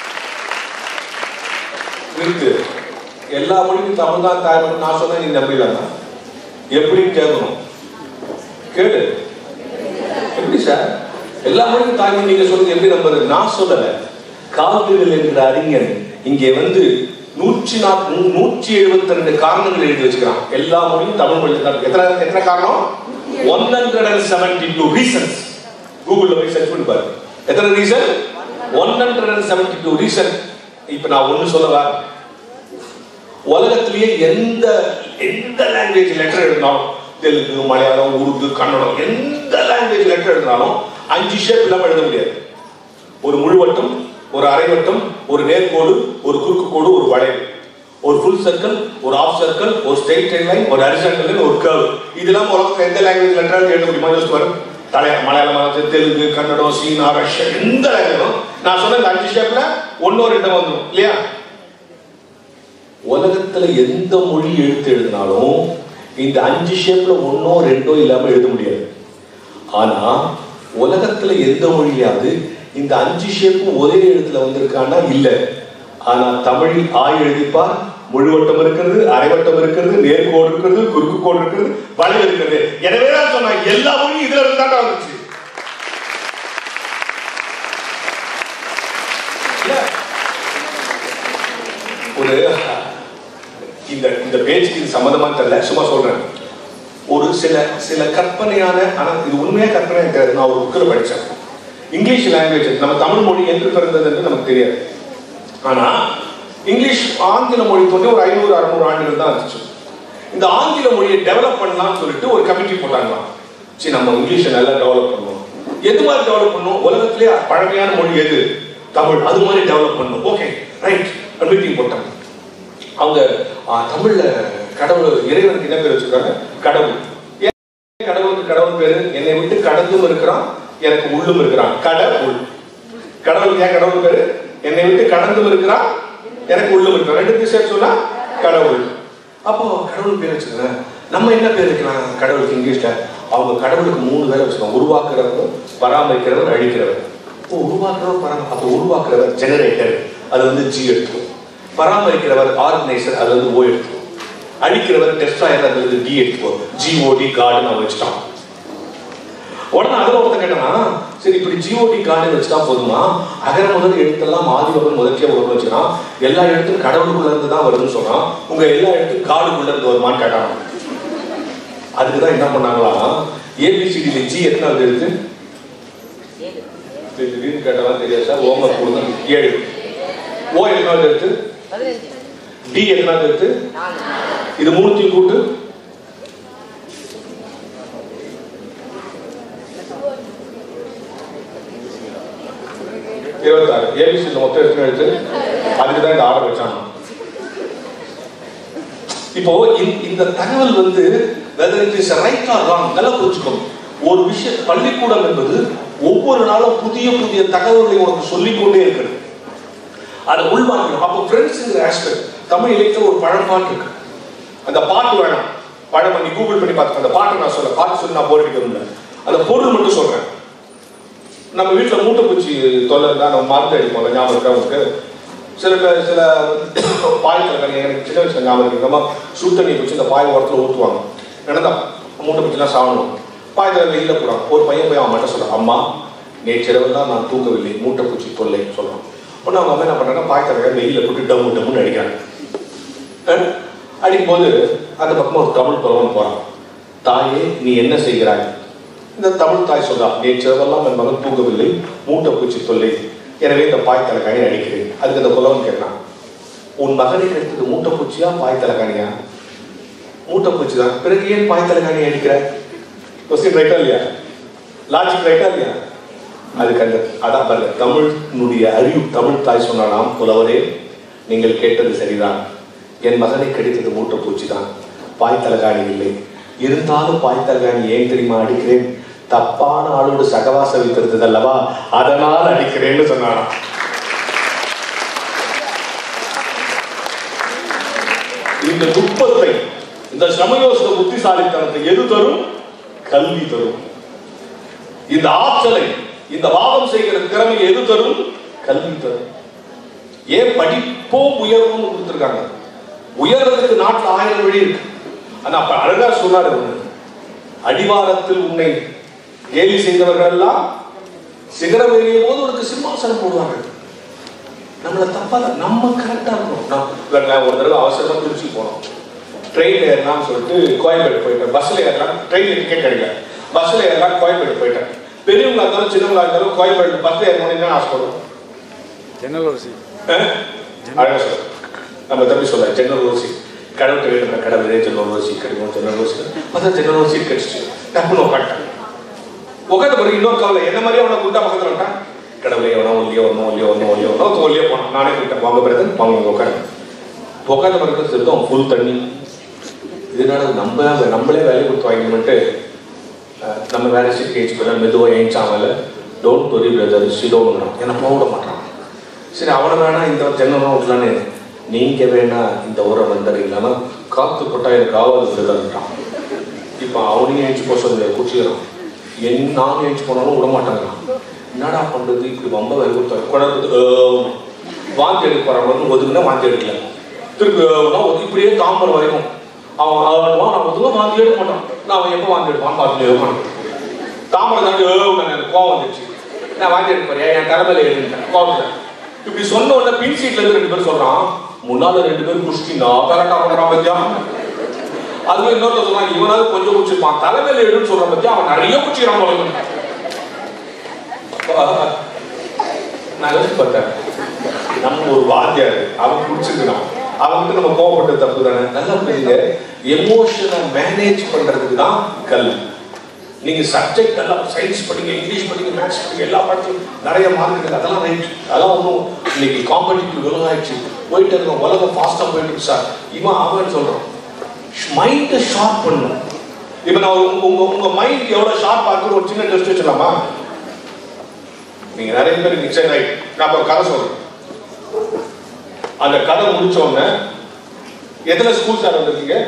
இருக்கு எல்லா மொழிக்கும் தமிழ் தான் தாய்மொழி நான் சொன்னா நீ நம்பிடலாமா எப்படின்னு கேட்கணும் கேளு எப்படி சார் எல்லா மொழியும் தாய்மொழி நீங்க சொல்றது எப்படி நம்புறது நான் சொல்லல கால்டுவெல் என்கிற அறிஞர் இங்கே வந்து நூற்றி நாற் நூற்றி எழுபத்தி ரெண்டு காரணங்கள் எழுதி வச்சுக்கிறான் எல்லா மொழியும் தமிழ் மொழி தான் எத்தனை எத்தனை காரணம் one hundred and seventy two reasons கூகுள்ல போய் சர்ச் பண்ணி பாரு எத்தனை reason one hundred and seventy two reason இப்ப நான் ஒண்ணு சொல்லவா உலகத்திலேயே எந்த எந்த லாங்குவேஜ் லெட்டர் எழுதினாலும் தெலுங்கு மலையாளம் உருது கன்னடம் எந்த லாங்குவேஜ் லெட்டர் எழுதினாலும் அஞ்சு ஷேப் இல்லாம எழுத முடியாது ஒரு முழுவட்டம் ஒரு அரைவட்டம் ஒரு நேர்கோடு ஒரு குறுக்கு கோடு ஒரு வளைவு ஒரு ஃபுல் சர்க்கிள் ஒரு ஆஃப் சர்க்கிள் ஒரு ஸ்ட்ரெயிட் லைன் ஒரு ஹரிசாண்டல் ஒரு கர்வ் இதெல்லாம் உலகத்துல எந்த லாங்குவேஜ் லெட்டர் எழுத முடியுமா யோசிச்சு பாரு தலை மலையாளம் தெலுங்கு கன்னடம் சீனா ரஷ்யா எந்த லாங்குவேஜும் நான் சொன்ன இந்த அஞ்சு ஷேப்ல ஒன்னோ ரெண்டோ வந்துடும் இல்லையா உலகத்துல எந்த மொழி எழுத்து எழுதினாலும் இந்த அஞ்சு ஷேப்ல ஒன்னோ ரெண்டோ இல்லாம எழுத முடியாது ஆனா உலகத்துல எந்த மொழியாவது இந்த அஞ்சு ஷேப்பும் ஒரே எழுத்துல வந்திருக்கான்னா இல்ல ஆனா தமிழில் ஆய் எழுதிப்பார் முழுவட்டம் இருக்கிறது அரைவட்டம் இருக்கிறது நேர்கோடு இருக்கிறது குறுக்கு கோடு இருக்கிறது வளைவு இருக்கிறது எனவே தான் சொன்னேன் எல்லா மொழியும் இதுல இருந்து தான் வந்துச்சு இல்ல? ஒரு இந்த இந்த பேச்சுக்கு இது சம்மந்தமா தெரியல சும்மா சொல்றேன் ஒரு சில சில கற்பனையான ஆனா இது உண்மையா கற்பனை கிடையாது நான் ஒரு புக்கில் படிச்சேன் இங்கிலீஷ் லாங்குவேஜ் நம்ம தமிழ் மொழி என்று பிறந்தது என்று நமக்கு தெரியாது ஆனா இங்கிலீஷ் ஆங்கில மொழி தோன்றி ஒரு ஐநூறு அறுநூறு ஆண்டுகள் தான் இருந்துச்சு இந்த ஆங்கில மொழியை டெவலப் பண்ணலாம்னு சொல்லிட்டு ஒரு கமிட்டி போட்டாங்களாம் சரி நம்ம இங்கிலீஷை நல்லா டெவலப் பண்ணுவோம் எது மாதிரி டெவலப் பண்ணுவோம் உலகத்திலே பழமையான மொழி எது தமிழ் அது மாதிரி டெவலப் பண்ணும் ஓகே ரைட் மீட்டிங் போட்டாங்க அவங்க ஆ, தமிழ்ல கடவுள் இறைவனுக்கு என்ன பேர் வச்சிருக்காங்க கடவுள் ஏன் கடவுளுக்கு கடவுள் பேரு என்னை விட்டு கடந்தும் இருக்கிறான் எனக்கு உள்ளும் இருக்கிறான் கடவுள் கடவுளுக்கு ஏன் கடவுள் பேரு என்னை விட்டு கடந்தும் இருக்கிறான் எனக்கு உள்ளும் இருக்கிறான் ரெண்டு சேர்த்து சொன்னா கடவுள் அப்போ கடவுள் பேர் வச்சுக்கிறேன் நம்ம என்ன பேர் வைக்கலாம் கடவுளுக்கு இங்கிலீஷ்ல அவங்க கடவுளுக்கு மூணு பேர் வச்சுக்கோங்க உருவாக்குறவர் பராமரிக்கிறவர் அழிக்கிறவர் ஓ உருவாக்குறவர் பராம அப்போ உருவாக்குறவர் ஜெனரேட்டர் அது வந்து ஜி எடுத்துக்கும் பராமரிக்கிறவர் ஆர்கனைசர் அது வந்து ஓ எடுத்துக்கும் அழிக்கிறவர் டெஸ்ட்ராயர் அது வந்து டி எடுத்துக்கும் ஜிஓடி கார்டுன்னு அவன் வச்சுட்டான் உடனே அதுல ஒருத்தன் கேட்டானா சரி இப்படி ஜிஓடி கார்டு வச்சுட்டா போதுமா அகர முதல் எழுத்தெல்லாம் ஆதி வகன் முதற்கே வரும் வச்சுக்கிறான் எல்லா எழுத்தும் கடவுளுக்குள்ள இருந்து தான் வருதுன்னு சொன்னான் உங்க எல்லா எழுத்தும் காடுக்குள்ள இருந்து வருமான்னு கேட்டான் அதுக்கு தான் என்ன பண்ணாங்களா ஏபிசிடியில ஜி எத்தனாவது எழுத்து திடீர்னு கேட்டவன் தெரியாது சார் ஓமர் கொடுங்க ஏழு ஓ எத்தனாவது எழுத்து டி எத்தனாவது எழுத்து இது மூணுத்தையும் கூட்டு இருபத்தாறு ஏபிசி மொத்தம் எத்தனை எழுத்து அதுக்கு தான் இந்த ஆர்டர் வச்சாங்க இப்போ இந்த- இந்த தகவல் வந்து whether it is right or wrong நல்லா புரிஞ்சுக்கணும் ஒரு விஷயம் பள்ளிக்கூடம் என்பது ஒவ்வொரு நாளும் புதிய புதிய தகவல்களை உனக்கு சொல்லிக் கொண்டே இருக்கிறது அதை உள்வாங்கணும் அப்போ ஃப்ரெண்ட்ஸுங்கிற ஆஸ்பெக்ட் தமிழ் இலக்கியத்தில் ஒரு பழம்பாட்டு இருக்கு அந்த பாட்டு வேணும் படம் பண்ணி கூகுள் பண்ணி பார்த்து அந்த பாட்டை நான் சொல்ல பாட்டு சொல்லி நான் போர் அடிக்கணும்ல அந்த பொருள் மட்டும் சொல்றேன் நம்ம வீட்டில் மூட்டை பூச்சி தொல்லை இருந்தால் நம்ம மருந்து அடிப்போம்ல ஞாபகம் இருக்கா உங்களுக்கு சில பேர் சில பாய் தலைக்கணி எனக்கு சின்ன வயசுல ஞாபகம் இருக்கு நம்ம சுடு தண்ணி வச்சு இந்த பாய் ஓரத்தில் ஊற்றுவாங்க என்னதா மூட்டை பூச்சிலாம் சாகணும் பாய் தலை வெளியில் போகிறான் ஒரு பையன் போய் அவன் மட்டும் சொல்கிறான் அம்மா நேற்றிரவெல்லாம் நான் தூங்கவில்லை மூட்டை பூச்சி தொல்லை சொல்கிறான் உடனே அவங்க அம்மா என்ன பண்ணுறாங்க பாய் தலையை வெயிலில் போட்டு டம்மு டம்முன்னு அடிக்கிறாங்க அஹ் அடிக்கும் போது அந்த பக்கமா ஒரு தமிழ் புலவன் போறான் தாயே நீ என்ன செய்கிறாய் இந்த தமிழ் தாய் சொல்றா நேற்றெல்லாம் என் மகன் தூங்கவில்லை மூட்டை பூச்சி தொல்லை எனவே இந்த பாய் தலைகாணி அடிக்கிறேன் அதுக்கு அந்த புலவன் கேட்கிறான் உன் மகனை கிடைத்தது மூட்டை பூச்சியா பாய் தலைகாணியா மூட்டை பூச்சி தான் பிறகு ஏன் பாய் தலைகாணி அடிக்கிற கொஸ்டின் ரைட்டா இல்லையா லாஜிக் ரைட்டா இல்லையா அதுக்கு அந்த அதான் பாருங்க தமிழினுடைய அறிவு தமிழ் தாய் சொன்னாலாம் புலவரே நீங்கள் கேட்டது சரிதான் என் மகனை கிடைத்தது மூட்டை பூச்சி தான் பாய் தலகாணி இல்லை இருந்தாலும் பாய் தலகாணி ஏன் தெரியுமா அடிக்கிறேன் தப்பான ஆளோடு சகவாசம் வைத்திருந்தது அல்லவா அதனால் அடிக்கிறேன்னு சொன்னாராம் இந்த நுட்பத்தை இந்த சமயோசித புத்திசாலித்தனத்தை எது தரும் கல்வி தரும் இந்த ஆற்றலை இந்த வாதம் செய்கிற திறமை எது தரும் கல்வி தரும் ஏன் படிப்போ உயர்வுன்னு கொடுத்துருக்காங்க உயர்றதுக்கு நாட்டுல ஆயிரம் வழி இருக்கு ஆனா அப்ப அழகா சொன்னாரு ஒண்ணு அடிவாரத்தில் உன்னை கேலி செய்தவர்கள் எல்லாம் சிகரம் ஏறிய போது உனக்கு சிம்மாசனம் போடுவாங்க நம்மள தப்பா நம்ம கரெக்டா இருக்கணும் நான் வேற நான் ஒரு தடவை அவசரமா திருச்சி போனோம் ட்ரெயின் ஏறலாம்னு சொல்லிட்டு கோயம்பேடு போயிட்டேன் பஸ்ல ஏறலாம் ட்ரெயின்ல டிக்கெட் கிடைக்கல பஸ்ல ஏறலாம் கோயம்பேடு போயிட்டேன் பெரியவங்களா இருந்தாலும் சின்னவங்களா இருந்தாலும் கோயம்பேடு பஸ்ல ஏறணும் என்ன ஆசைப்படுவோம் ஜன்னல் வரிசை அஹ்? அழகா சொல்ல நம்ம தம்பி சொல்ல ஜெனரல் ஓசி கடவுள்கிட்ட வேணும்னா கடவுளே ஜெனரல் ஓசி கிடைக்கும் ஜெனரல் ஓசி பார்த்தா ஜெனரல் ஓசி கிடைச்சிச்சு டப்புன்னு உட்காந்துட்டேன் உட்காந்த பிறகு இன்னொரு கவலை என்ன மாதிரியே அவனை குண்டா பக்கத்துல விட்டான் கடவுளே எவனோ ஒல்லியோ ஒன்னும் ஒல்லியோ ஒன்னும் ஒல்லியோ ஒன்னும் ஒல்லியோ போனான் நானே போயிட்டேன் வாங்க பிறகு வாங்க இங்க உட்காந்து உட்காந்த பிறகு செத்தோம் ஃபுல் தண்ணி இதனால நம்ம நம்மளே வேலை கொடுத்து வாங்கிட்டு நம்ம வேலை சீட் ஏஞ்சி போயிடலாம் மெதுவாக ஏஞ்சாமல டோன்ட் தொரி பிரதர் சிடோங்கிறான் என்ன போக விட மாட்டான் சரி அவனை வேணா இந்த ஜன்னலும் விடலான்னு நீங்க வேணா இந்த ஊரை வந்துடுறீங்களா காத்து போட்டா எனக்கு காவல் விருதான்ட்டான் இப்போ அவனையும் ஏஞ்சி போக சொல்லி குச்சிக்கிறான் என் நான் ஏஞ்சி போனாலும் விட மாட்டாங்கிறான் என்னடா பண்றது இப்படி ரொம்ப வேலை கொடுத்தாரு குழந்தை வாந்தி எடுக்க போறாங்க ஒதுக்குனா வாந்தி எடுக்கல திருப்பி ஏவுனா, ஒது- இப்படியே தாம்பரம் வரைக்கும் அவன் அவனுவான் நான் ஒதுங்க வாந்தி எடுக்க மாட்டான் நான் அவன் எப்போ வாந்தி எடுப்பான் பார்த்துட்டு இருப்பான் தாமரை தாண்டி ஏவுனா எனக்கு கோவம் வந்துச்சு நான் வாந்தி எடுக்க போறியா என் தலைமையில எழுதிட்டேன் கோவத்துல இப்படி சொன்ன உடனே பின் சீட்ல இருந்து ரெண்டு பேரும் சொல்றான் முன்னால ரெண்டு பேரும் குஷ்டி நான் கரெக்டா பண்றான் பத்தியா அதுவே இன்னொருத்த சொன்னா இவனாவது கொஞ்சம் குடிச்சிருப்பான் தலைமையில எடுன்னு சொல்றான் பத்தியா அவன் நிறைய குடிச்சிக்கிறான் போல இருக்கு. நான் யோசிச்சு பார்த்தேன் நம்ம ஒரு வாத்தியார் அவன் குடிச்சிருக்கிறான் அவன்கிட்ட நம்ம கோவப்பட்ட தப்பு தானே நல்லா புரியுங்க எமோஷனை மேனேஜ் பண்றதுக்கு தான் கல்வி நீங்க சப்ஜெக்ட் எல்லாம் சயின்ஸ் படிங்க இங்கிலீஷ் படிங்க மேத்ஸ் படிங்க எல்லா பாடத்தையும் நிறைய மார்க் இருக்கு அதெல்லாம் ரைட் அதெல்லாம் ஒன்றும் இன்னைக்கு காம்படிட்டிவ் உலகம் ஆயிடுச்சு போயிட்டு இருக்க உலகம் ஃபாஸ்டா போயிட்டு இருக்கு சார் இவன் அவன் சொல்றான் மைண்டை ஷார்ப் பண்ணணும் இப்போ நான் உங்க உங்க உங்க மைண்ட் எவ்வளவு ஷார்ப் ஆகுது ஒரு சின்ன டெஸ்ட் வச்சலாமா நீங்க நிறைய பேர் நிச்சயம் ரைட் நான் இப்ப ஒரு கதை சொல்றேன் அந்த கதை முடிச்ச உடனே எத்தனை ஸ்கூல் சார் வந்திருக்கீங்க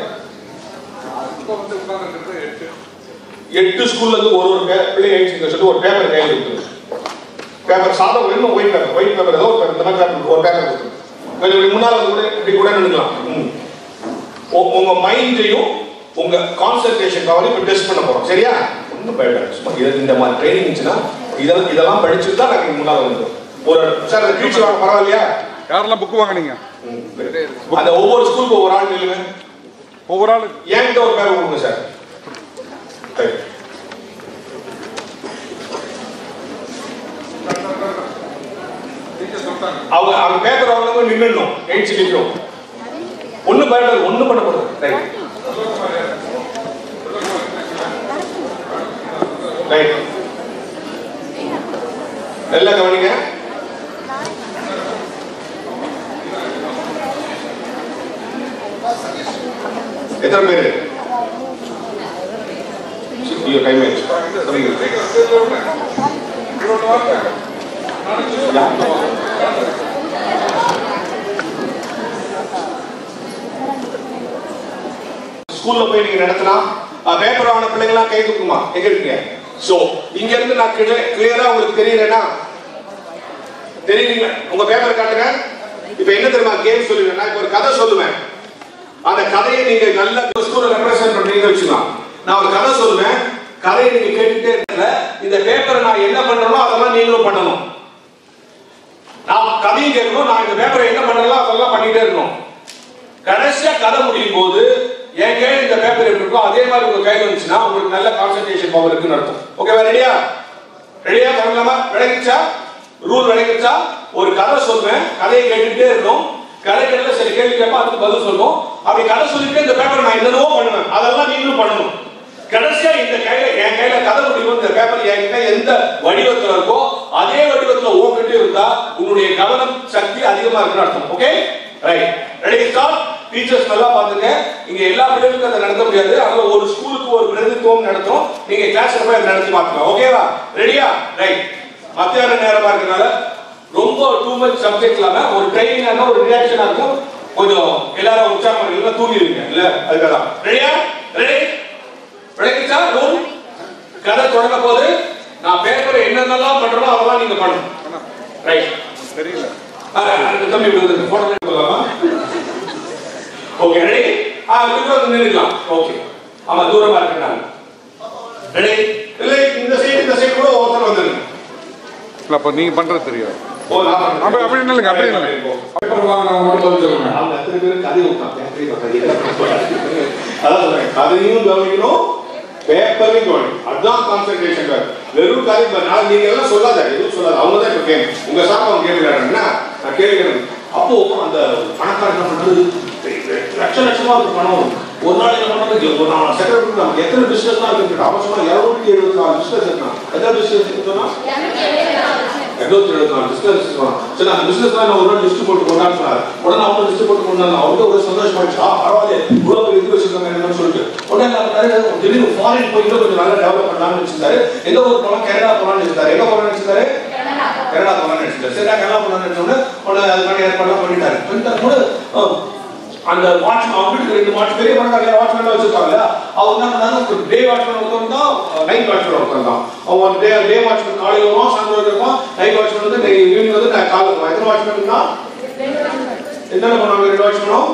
எட்டு ஸ்கூல்ல இருந்து ஒரு ஒரு பே- பிள்ளை எழுச்சிங்க சொல்லிட்டு ஒரு பேப்பர் கையில் கொடுத்துரு பேப்பர் சாதம் இன்னும் ஒயிட் பேப்பர் ஒயிட் பேப்பர் ஏதோ ஒரு paper, இந்த மாதிரி பேப்பர் ஒரு பேப்பர் கொடுத்துரு கொஞ்சம் இப்படி முன்னால வந்து கூட இப்படி கூட நின்றுக்கலாம் ம். உ- உங்க மைண்டையும் உங்க கான்சென்ட்ரேஷன் பவரையும் இப்போ டெஸ்ட் பண்ண போறோம் சரியா ஒன்றும் பயப்படாது சும்மா இது இந்த மாதிரி ட்ரைனிங் இருந்துச்சுன்னா இதெல்லாம் இதெல்லாம் படிச்சுட்டு தான் நாங்கள் முன்னால வந்துடும் ஒரு சார் அந்த டீச்சர் வாங்க பரவாயில்லையா யாரெல்லாம் புக் வாங்குனீங்க ம். அந்த ஒவ்வொரு ஸ்கூலுக்கு ஒவ்வொரு ஆள் நில்லுங்க ஒவ்வொரு ஆளு என்கிட்ட ஒரு பேர் கொடுங்க சார் சரி. அவங்க அவங்க பேப்பர் வாங்கினவங்க நின்னுடணும் எழுச்சி நிற்கும் ஒன்றும் பயப்படாது ஒன்றும் பண்ண போறது ரைட் ரைட் நல்லா கவனிங்க எத்தனை பேர் ஐயோ டைம் ஆயிடுச்சு ஸ்கூல்ல போய் நீங்க நடத்தினா பேப்பர் ஆன பிள்ளைங்களாம் கை தூக்குமா எங்க இருக்கீங்க சோ இங்க இருந்து நான் கிளியரா உங்களுக்கு தெரியலன்னா தெரியுங்களா உங்க பேப்பர் காட்டுங்க இப்ப என்ன தெரியுமா கேம் சொல்லுவேன் நான் இப்ப ஒரு கதை சொல்லுவேன் அந்த கதையை நீங்க நல்ல ஸ்கூல்ல ரெப்ரசென்ட் பண்றீங்கன்னு வச்சுக்கலாம் நான் ஒரு கதை சொல்லுவேன் கதையை நீங்க கேட்டுட்டே இருக்கல இந்த பேப்பரை நான் என்ன பண்றேனோ அதெல்லாம் நீங்களும் பண்ணணும் நான் கதையும் கேட்கணும் நான் இந்த பேப்பரை என்ன பண்றேனோ அதெல்லாம் பண்ணிட்டே இருக்கணும் கடைசியா கதை முடியும் போது என் கையில் இந்த பேப்பர் எப்படி இருக்கோ அதே மாதிரி உங்க கையில் வந்துச்சுன்னா உங்களுக்கு நல்ல கான்சென்ட்ரேஷன் பவர் இருக்குன்னு அர்த்தம் ஓகேவா ரெடியா ரெடியா தொடங்கலாமா விளங்கிச்சா ரூல் விளங்கிச்சா ஒரு கதை சொல்வேன் கதையை கேட்டுட்டே இருக்கணும் கதை கேட்கல சரி கேள்வி கேட்பா அதுக்கு பதில் சொல்லும் அப்படி கதை சொல்லிட்டு இந்த பேப்பர் நான் என்னென்னவோ பண்ணுவேன் அதெல்லாம் நீங்களும் பண்ணணும் கடைசியா இந்த கையில என் கையில கதை முடியும் இந்த பேப்பர் என்கிட்ட எந்த வடிவத்துல இருக்கோ அதே வடிவத்துல ஓங்கிட்டே இருந்தா உன்னுடைய கவனம் சக்தி அதிகமா இருக்குன்னு அர்த்தம் okay right ready start teachers நல்லா பாத்துங்க இங்க எல்லா பிள்ளைகளுக்கும் அதை நடத்த முடியாது அதனால ஒரு ஸ்கூலுக்கு ஒரு பிரதித்துவம் நடத்தும் நீங்க கிளாஸ்ல போய் அதை நடத்தி பார்க்கலாம் ஓகேவா ரெடியா ரைட் மத்தியான நேரமா இருக்கனால ரொம்ப டூ மச் சப்ஜெக்ட் இல்லாம ஒரு ட்ரைனிங் ஒரு ரியாக்ஷனா இருக்கும் கொஞ்சம் எல்லாரும் உற்சாகமா இருக்கீங்க தூங்கிடுவீங்க இல்ல அதுக்காக ரெடியா ரெடி விளக்கிச்சா ரூல் கதை தொடங்க போது நான் பேப்பர் என்னென்னலாம் பண்றோமோ அதெல்லாம் நீங்க பண்ணணும் ரைட் தெரியல தம்பி விழுந்து போட்டோ எடுத்துக்கலாமா ஓகே ரெடி ஆ தூரம் நின்றுக்கலாம் ஓகே ஆமா தூரமா இருக்கேன் ரெடி இல்லை இந்த சைடு இந்த சைடு கூட ஒருத்தர் வந்துருங்க இல்ல அப்ப நீங்க பண்றது தெரியாது ஓ நான் பண்றேன். அப்ப அப்படி நில்லுங்க அப்படி நில்லுங்க பேப்பர் வாங்கினவங்க மட்டும் பதில் சொல்லுங்க அவங்க எத்தனை பேர் கதை விட்டாங்க பேப்பரே பார்த்தாங்க. அதான் சொல்றேன் கதையும் கவனிக்கணும் பேப்பரையும் கவனிக்கணும் அதுதான் கான்சென்ட்ரேஷன் வெறும் கதை இப்ப நான் நீங்க எல்லாம் சொல்லாத எதுவும் சொல்லாத அவங்க தான் இப்ப கேள்வி உங்க சார் அவங்க கேள்வி கேட்கறாங்கன்னா நான் கேள்வி கேட்கறேன் அப்போ அந்த பணக்காரர் என்ன பண்றது லட்ச லட்சமா இருக்கு பணம் ஒரு நாள் என்ன பண்றது ஒரு நாள் செக்ரட்டரி நமக்கு எத்தனை பிசினஸ் தான் இருக்கு அவன் சொன்னா இருநூத்தி எழுபத்தி நாலு பிசினஸ் இருக்கான் எத்தனை பிசினஸ் சொன்னா இருநூத்தி எழுபத்தி நாலு பிசினஸ் சரி அந்த பிசினஸ் தான் ஒரு நாள் லிஸ்ட் போட்டு கொண்டான்னு சொன்னாரு உடனே அவங்க லிஸ்ட் போட்டு கொண்டாங்க அவருக்கு ஒரு சந்தோஷமாயிடுச்சு ஆ பரவாயில்ல இவ்வளவு பெரிய இது வச்சிருக்காங்க என்னன்னு சொல்லிட்டு உடனே என்ன பண்ணாரு திடீர்னு ஃபாரின் போய் இன்னும் கொஞ்சம் நல்லா டெவலப் பண்ணலாம்னு வச்சிருந்தாரு எங்க ஊர் போலாம் கனடா போலாம்னு வச்சிருந்தாரு எங்க போலாம்னு வச்சிருந்தாரு கனடா போலாம்னு வச்சிருந்தாரு சரி நான் கனடா போலாம்னு வச்சோடனே உடனே அதுக்கான ஏற்பாடுலாம் பண்ணிட்டாரு பண்ணிட்டாரு கூட ஆ, அந்த வாட்ச் அவங்க வீட்டுக்கு ரெண்டு வாட்ச் பெரிய பணக்கார வாட்ச்மேன் வச்சிருப்பாங்க அவர் என்ன பண்ணாங்க ஒரு டே வாட்ச்மேன் ஒருத்தர் தான் நைட் வாட்ச்மேன் ஒருத்தர் தான் அவன் டே டே வாட்ச்மேன் காலையில வருவான் சாயந்தரம் இருப்பான் நைட் வாட்ச்மேன் வந்து ஈவினிங் வந்து நான் காலைல வருவான் எத்தனை வாட்ச்மேன் தான் என்னென்ன பண்ணுவாங்க ரெண்டு வாட்ச்மேனும்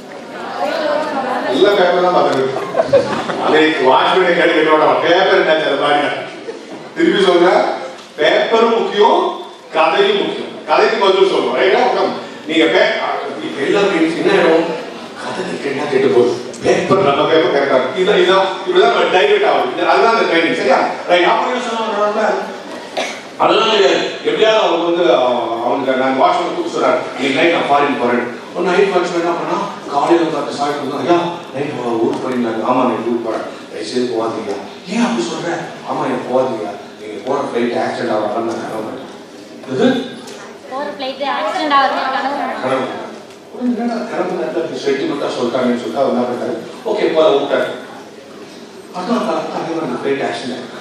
எல்லாம் பேப்பர் தான் பார்த்துருக்கு அதே வாட்ச்மேனை கேட்டு கேட்டோட பேப்பர் என்ன அதை பாருங்க திருப்பி சொல்றேன் பேப்பரும் முக்கியம் கதையும் முக்கியம் கதைக்கு பதில் சொல்றோம் ரைட்டா நீங்க இப்ப எல்லாரும் என்ன ஆயிடும் கதை கேட்டா கேட்டு போகுது பேப்பர் நம்ம பேப்பர் கரெக்டா இருக்கு இதான் இதான் இப்படிதான் டைவர்ட் ஆகும் இது- அதுதான் அந்த ட்ரைனிங் சரியா ரைட் அப்படின்னு சொன்னா அதெல்லாம் கிடையாது எப்படியாவது அவனுக்கு வந்து அவன் அவனுக்கு நான் வாட்ச்மேன் கூப்பிட்டு சொல்றாரு நீ நைட் நான் ஃபாரின் போறேன் ஒரு நைட் வாட்ச்மேன் என்ன பண்ணா காலையில வந்து அந்த சாப்பிட்டு வந்து ஐயா நைட் ஊருக்கு போறீங்களா ஆமா நைட் ஊருக்கு போறேன் தயவுசெய்து போகாதீங்க ஏன் அப்படி சொல்ற ஆமா எனக்கு போகாதீங்க நீங்க போற ஃபிளைட் ஆக்சிடென்ட் ஆகலாம் நான் கனவு கண்டேன். இது போற ஃப்ளைட் ஆக்சிடென்ட் ஆகுது கனவு கனவு ஒரு என்னடா கனவு நேரத்தில் செட்டிமெண்ட்டாக சொல்லிட்டாங்கன்னு சொல்லிட்டு அவர் என்ன பண்ணாரு ஓகே போல விட்டாரு அதான் பார்த்தா அதே மாதிரி ஃபிளைட் ஆக்சிடென்ட் ஆயிருக்கு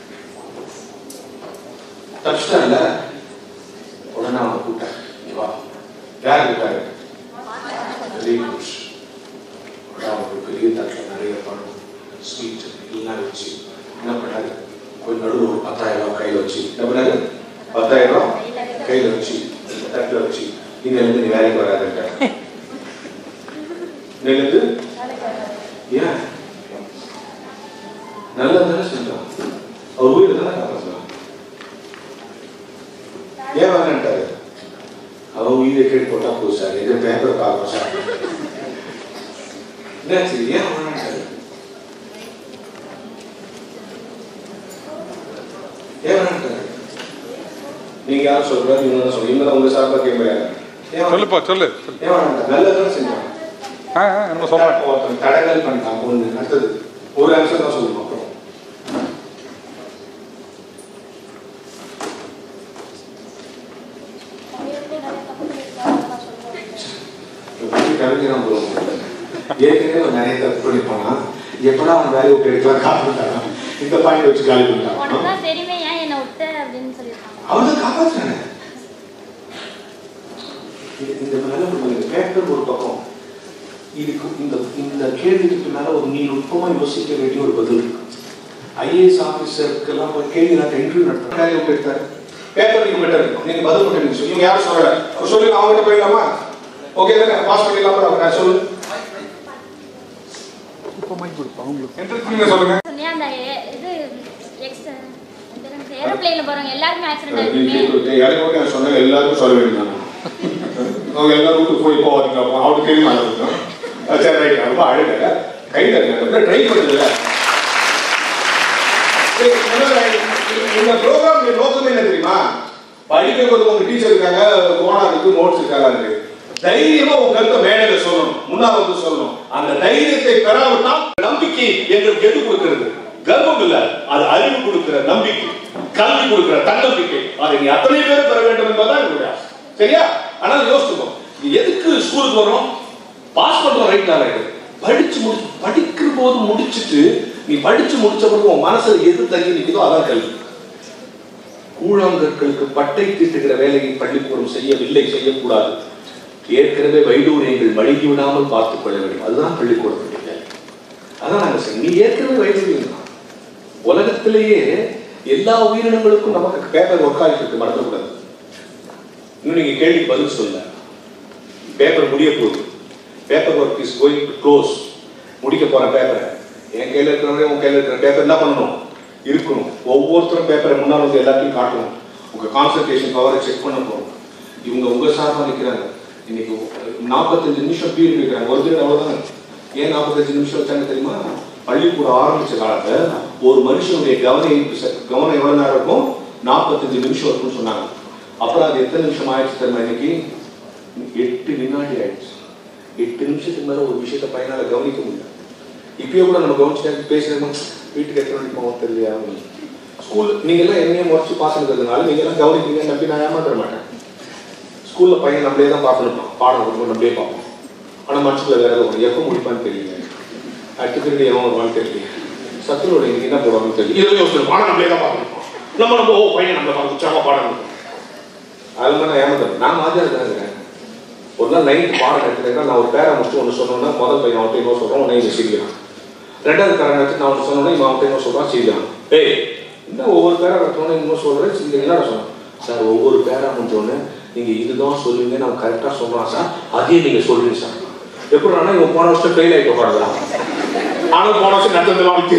தப்பிச்சிட்டார்ல உடனே அவனை கூப்பிட்டாரு இங்க வா யார் கூப்பிட்டாரு வெரி குட் உடனே அவனுக்கு பெரிய தட்டில் நிறைய பணம் ஸ்வீட் எல்லாம் வச்சு என்ன பண்ணாரு கொஞ்சம் நடுவில் ஒரு பத்தாயிரம் ரூபாய் கையில் வச்சு என்ன பண்ணாரு பத்தாயிரம் ரூபாய் கையில் வச்சு தட்டில் வச்சு இன்னிலிருந்து நீ வேலைக்கு வராதுன்ட்ட இன்னிலிருந்து ஏன் நல்லது தானே செஞ்சான் அவர் உயிரை தானே காப்பாற்றுறான் ஏன் வேணான்ட்டாரு அவன் உயிரை கேட்டு போட்டா போதும் சார் எங்க பேப்பர் பார்க்கணும் சார் என்னாச்சு ஏன் வேணான்ட்டாரு ஏன் வேணான்ட்டாரு நீங்க யாரும் சொல்றாரு இவங்க தான் சொல்லுங்க இவங்க தான் உங்க சார்பா கேட்கறாங்க ஏன் சொல்லுப்பா சொல்லு ஏன் வேணான்ட்டாரு நல்லதுதானே செஞ்சான் ஆ ஆ, நம்ம சொல்றேன் ஒருத்தன் தடங்கல் பண்ணிட்டான் ஒண்ணு அடுத்தது ஒரு அம்சம் தான் சொல்லணும் அப்புறம் கவிஞரம் ஏற்கனவே அவன் நிறைய தப்பு பண்ணிப்பானா எப்படா அவன் வேலையை விட்டு எடுக்கலாம் காப்பாற்றான் இந்த பாயிண்ட் வச்சு காலி உனக்கு பண்ணிட்டான் தான் தெரியுமே ஏன் என்னை விட்ட அப்படின்னு சொல்லியிருக்காங்க அவன் தான் காப்பாற்றுறானே இது- இந்த மேல ஒரு பேப்பர் ஒரு பக்கம் இதுக்கு இந்த இந்த கேள்விக்கு பின்னால ஒரு நீ நுட்பமா யோசிக்க வேண்டிய ஒரு பதில் இருக்கு ஐஏஎஸ் ஆபீசருக்கெல்லாம் ஒரு கேள்வி நான் இன்டர்வியூ நடத்துறேன் வேலையை விட்டு எடுத்தாரு பேப்பர் நீங்க பெட்டர் இருக்கும் நீங்க பதில் மட்டும் நீங்க சொல்லுங்க யாரும் சொல்லல அவர் சொல்லி அவங்க கிட்ட போயிடலாமா ஓகே தானே பாஸ் பண்ணிடலாமா நான் சொல்லு என்ட்ரன்ஸ் நீங்க சொல்லுங்க சொன்னியா அந்த ஏ- இது எக்ஸ் ஏரோப்ளேன்ல போறவங்க எல்லாருமே ஆக்சிடென்ட் நீங்க ஆயிருக்குமே கேட்டு- எனக்கு ஓகே நான் சொன்னேன் எல்லாருக்கும் சொல்ல வேண்டியது அவங்க எல்லாரும் வீட்டுக்கு போய் போவாதீங்க அப்போ அவனுக்கு தெரியுமா இருக்கும் சரி ரைட் ரொம்ப அழுக கையில் இருக்க ட்ரை பண்ணுதுல இந்த ப்ரோக்ராம் நோக்கமே என்ன தெரியுமா படிக்க போது உங்க டீச்சர் இருக்காங்க கோனா இருக்கு நோட்ஸ் இருக்காங்க தைரியமா உங்க கருத்தை மேடையில சொல்லணும் முன்னால் வந்து சொல்லணும் அந்த தைரியத்தை பெறாவிட்டால் நம்பிக்கை எங்களுக்கு எது கொடுக்கிறது கர்வம் இல்ல அது அறிவு கொடுக்கிற நம்பிக்கை கல்வி கொடுக்கிற தன்னம்பிக்கை அதை நீ அத்தனை பேர் பெற வேண்டும் என்பதுதான் என்னுடைய ஆசை சரியா ஆனால் யோசிச்சுக்கோ நீ எதுக்கு ஸ்கூலுக்கு வரோம் பாஸ் பண்றோம் ரைட் ரைட் படிச்சு முடிச்சு படிக்கிற போது முடிச்சிட்டு நீ படிச்சு முடிச்ச பிறகு உன் மனசுல எது தங்கி நிக்குதோ அதான் கல்வி கூழாங்கற்களுக்கு பட்டை தீட்டுகிற வேலையை பள்ளிக்கூடம் செய்யவில்லை செய்யக்கூடாது ஏற்கனவே வைடூரியங்கள் மழுங்கி விடாமல் பார்த்துக் கொள்ள வேண்டும் அதுதான் பள்ளிக்கூடத்துடைய வேலை அதான் நாங்க செய்யணும். நீ ஏற்கனவே வைடூரியம் தான் உலகத்திலேயே எல்லா உயிரினங்களுக்கும் நமக்கு பேப்பர் ஒர்க் ஆகிட்டு இருக்கு மறக்கக்கூடாது இன்னும் நீங்க கேள்வி பதில் சொல்ல பேப்பர் முடிய போகுது paper work is going to close முடிக்க போற பேப்பரை என் கையில இருக்கிறவங்க உன் கையில இருக்கிற பேப்பர் என்ன பண்ணணும் இருக்கணும் ஒவ்வொருத்தரும் பேப்பரை முன்னால் வந்து எல்லாத்தையும் காட்டணும் உங்க கான்சன்ட்ரேஷன் பவரை செக் பண்ண போறோம் இவங்க உங்க சார்பா நிக்கிறாங்க இன்னைக்கு நாற்பத்தஞ்சு நிமிஷம் பீரியட் இருக்கிறாங்க ஒரு பீரியட் அவ்வளவுதான் ஏன் நாற்பத்தஞ்சு நிமிஷம் வச்சாங்க தெரியுமா பள்ளிக்கூடம் ஆரம்பிச்ச காலத்துல ஒரு மனுஷனுடைய கவன ஈர்ப்பு சக்தி- கவனம் எவ்வளவு நேரம் இருக்கும் நாற்பத்தஞ்சு நிமிஷம் இருக்கும்னு சொன்னாங்க அப்புறம் அது எத்தனை நிமிஷம் ஆயிடுச்சு தெரியுமா இன்னைக்கு எட்டு வினாடி ஆயிடுச்சு எட்டு நிமிஷத்துக்கு மேல ஒரு விஷயத்தை பையனால கவனிக்க முடியல இப்பயே கூட நம்ம கவனிச்சு பேசுறோம் வீட்டுக்கு எத்தனை மணிக்கு போவோம் தெரியலையா ஸ்கூல் நீங்க எல்லாம் என்னையே முறைச்சு பாஸ் இருக்கிறதுனால நீங்க எல்லாம் கவனிப்பீங்க நம்பி நான் ஏமாத்த மாட்டேன் ஸ்கூல்ல பையன் நம்மளே தான் பார்க்கணும் பாடம் ரொம்ப நம்மளே பார்ப்போம் ஆனா மனசுக்குள்ள வேற ஏதோ ஒண்ணு. எப்போ முடிப்பான்னு தெரியல அடுத்த பிரிவு எவன் வருவான்னு தெரியல சத்துருவோட இன்னைக்கு என்ன போடுவாங்கன்னு தெரியல இதில் யோசிச்சு பாடம் நம்மளே தான் பார்க்கணும் நம்ம நம்ம ஓ பையன் நம்மளை பார்த்து உற்சாகமா பாடம் இருக்கும் அது மாதிரி நான் ஏமாத்தேன் நான் மாதிரி தான் இருக்கிறேன் ஒரு நாள் நைட்டு பாடம் எடுத்துட்டேன்னா நான் ஒரு பேரை முடிச்சு ஒன்று சொன்னோன்னா முதல் பையன் அவன்கிட்ட இன்னும் சொல்கிறோம் உடனே இவன் சிரிக்கிறான் ரெண்டாவது பேரை எடுத்து நான் ஒன்று சொன்னோன்னா இவன் அவன்கிட்ட இன்னும் சொல்கிறான் சிரிக்கிறான் ஏய் என்ன ஒவ்வொரு பேரா எடுத்தோன்னே இன்னும் சொல்கிறேன் சிரிக்க என்னடா சொன்னேன் சார் ஒவ்வொரு பேரா முடிஞ்சோடனே நீங்கள் இதுதான் சொல்லுவீங்க நான் கரெக்டாக சொல்கிறேன் சார் அதே நீங்கள் சொல்றீங்க சார் எப்படின்னா இவன் போன வருஷம் ஃபெயில் ஆகிட்டு உட்காந்துறான் ஆனால் போன வருஷம் நடந்ததுலாம் அவனுக்கு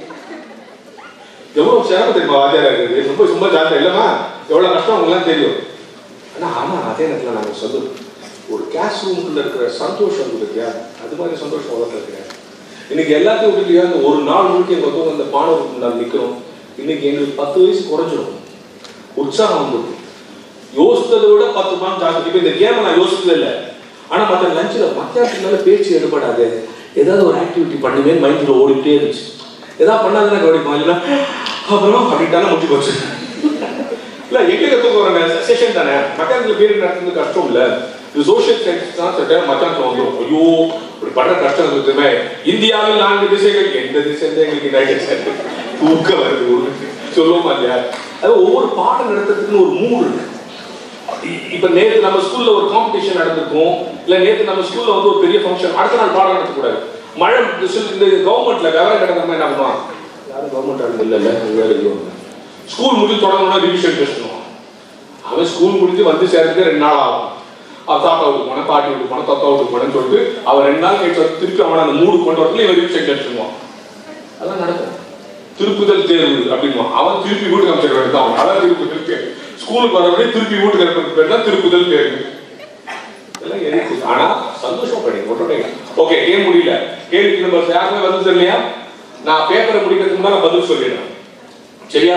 எவ்வளவு சிறப்பு தெரியுமா வாத்தியாரா இருக்குது ரொம்ப ரொம்ப ஜாலியாக இல்லைம்மா எவ்வளோ கஷ்டம் உங்களுக்குலாம் தெரியும் ஆனா ஆமா அதே நேரத்தில் நாங்கள் சொல்லுவோம் ஒரு கிளாஸ் ரூமுக்குள்ள இருக்கிற சந்தோஷம் இருக்கு இல்லையா அது மாதிரி சந்தோஷம் உலகத்தில் கிடையாது இன்னைக்கு எல்லாத்தையும் விட்டுலையா அந்த ஒரு நாள் முழுக்க எங்க ஒருத்தவங்க அந்த பானவருக்கு முன்னாடி நிக்கிறோம் இன்னைக்கு எங்களுக்கு பத்து வயசு குறைஞ்சிடும் உற்சாகம் வந்துடும் யோசித்ததை விட பத்து மாதம் ஜாஸ்தி இப்போ இந்த கேமை நான் யோசிக்கவே இல்லை ஆனா மற்ற லஞ்சில் மத்தியானத்துக்கு மேல பேச்சு எடுபடாது ஏதாவது ஒரு ஆக்டிவிட்டி பண்ணுவேன் மைண்டில் ஓடிட்டே இருந்துச்சு ஏதாவது பண்ணாதுன்னா கவனிப்போம் இல்லைன்னா அப்புறம் அப்படின்ட்டாலும் முடிச்சு போச்சு இல்ல எங்க கத்து போறாங்க செஷன் தானே மக்கானத்துல பேர் நடத்துறது கஷ்டம் இல்ல இது சோஷியல் சயின்ஸ் தான் சில டைம் மக்கானத்துல வந்துடும் ஐயோ இப்படி படுற கஷ்டம் இருக்குமே இந்தியாவில் நான்கு திசைகள் எந்த திசையில எங்களுக்கு யுனைடெட் ஸ்டேட் தூக்கம் வருது ஒரு சொல்லுவோமா இல்லையா அது ஒவ்வொரு பாடம் நடத்துறதுக்குன்னு ஒரு மூடு இருக்கு இ- இப்ப நேத்து நம்ம ஸ்கூல்ல ஒரு காம்படிஷன் நடந்திருக்கும் இல்ல நேத்து நம்ம ஸ்கூல்ல வந்து ஒரு பெரிய ஃபங்க்ஷன் அடுத்த நாள் பாடம் நடத்த கூடாது மழை இந்த சில- இந்த கவர்மெண்ட்ல விவரம் கிடக்காம என்ன பண்ணுவான் யாரும் கவர்மெண்ட் ஆளுங்க இல்ல இல்ல வேற எதுவும் ஸ்கூல் முடிஞ்சு தொடங்கணும்னா ரிவிஷன் பேசணும் அவன் ஸ்கூல் முடிஞ்சு வந்து சேர்றதுக்கு ரெண்டு நாள் ஆகும் அவன் தாத்தா வீட்டுக்கு போனேன் பாட்டி வீட்டுக்கு போனேன் தாத்தா வீட்டுக்கு போனேன்னு சொல்லிட்டு அவன் ரெண்டு நாள் கழிச்சு வந்து திருப்பி அவனை அந்த மூடு கொண்டு வரதுல இவன் ரிவிஷன் கேட்டுருவான் அதெல்லாம் நடக்கும் திருப்புதல் தேர்வு அப்படின்வான் அவன் திருப்பி வீட்டுக்கு அமைச்சிட வேண்டியது அவன் அதான் திருப்புதல் தேர்வு ஸ்கூலுக்கு வரவனே திருப்பி வீட்டுக்கு அனுப்புறது பேர் தான் திருப்புதல் தேர்வு இதெல்லாம் எதுக்கு ஆனா சந்தோஷம் பண்ணி ஒன்றே ஓகே கேம் முடியல கேள்விக்கு நம்ம யாருமே பதில் தெரியலையா நான் பேப்பரை முடிக்கிறதுக்கு முன்னாடி பதில் சொல்லிடுறேன் சரியா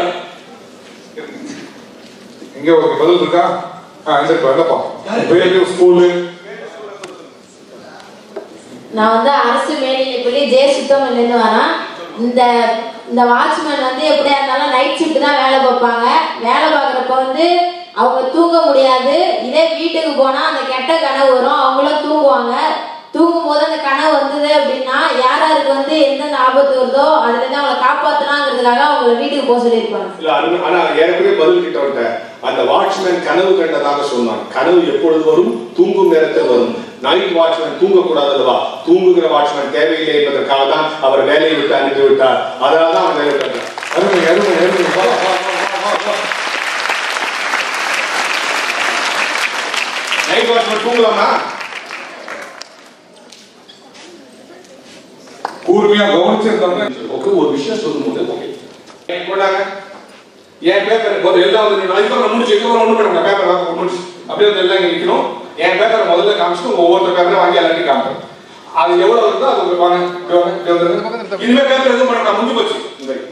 இங்க ஒரு பதில் இருக்கா ஆ இந்த வரப்பா பேரு ஸ்கூலு நான் வந்து அரசு மேல்நிலைப்பள்ளி ஜே சுத்தமல்லேருந்து வரேன் இந்த இந்த வாட்ச்மேன் வந்து எப்படியா இருந்தாலும் நைட் ஷிஃப்ட் தான் வேலை பார்ப்பாங்க வேலை பார்க்குறப்ப வந்து அவங்க தூங்க முடியாது இதே வீட்டுக்கு போனால் அந்த கெட்ட கனவு வரும் அவங்களும் தூங்குவாங்க தூங்கும் போது அந்த கனவு வந்தது அப்படின்னா யார் யாருக்கு வந்து எந்தெந்த ஆபத்து வருதோ அதுல இருந்து அவங்களை காப்பாற்றலாங்கிறதுக்காக அவங்கள வீட்டுக்கு போக சொல்லியிருப்பாங்க இல்ல அது ஆனா ஏற்கனவே பதில் கிட்ட வந்துட்டேன் அந்த வாட்ச்மேன் கனவு கண்டதாக சொன்னான் கனவு எப்பொழுது வரும் தூங்கும் நேரத்தில் வரும் நைட் வாட்ச்மேன் தூங்க கூடாது அல்லவா தூங்குகிற வாட்ச்மேன் தேவையில்லை என்பதற்காக தான் அவர் வேலையை விட்டு அனுப்பி விட்டார் அதனால தான் அவர் வேலை விட்டார் அருமை அருமை அருமை வா வா வா வா வா நைட் வாட்ச்மேன் தூங்கலாமா கூர்மையா கவனிச்சிருந்தாங்க ஓகே ஒரு விஷயம் சொல்லும்போது ஓகே போனாங்க என் பேப்பர் முதல்ல எல்லாம் வந்து நான் இப்போ முடிச்சு இப்போ ஒன்று பண்ணுங்க பேப்பர் வாங்க முடிச்சு அப்படியே வந்து எல்லாம் இங்க நிற்கணும் என் பேப்பரை முதல்ல காமிச்சிட்டு ஒவ்வொருத்தர் பேப்பரை வாங்கி எல்லாத்தையும் காமிப்பேன் அது எவ்வளவு வருதோ அது உங்களுக்கு வாங்க இப்படி வாங்க இப்படி வந்துருங்க இனிமே பேப்பர் எதுவும் பண்ண நான் முடிஞ்சு போச்சு இந்த மாதிரி.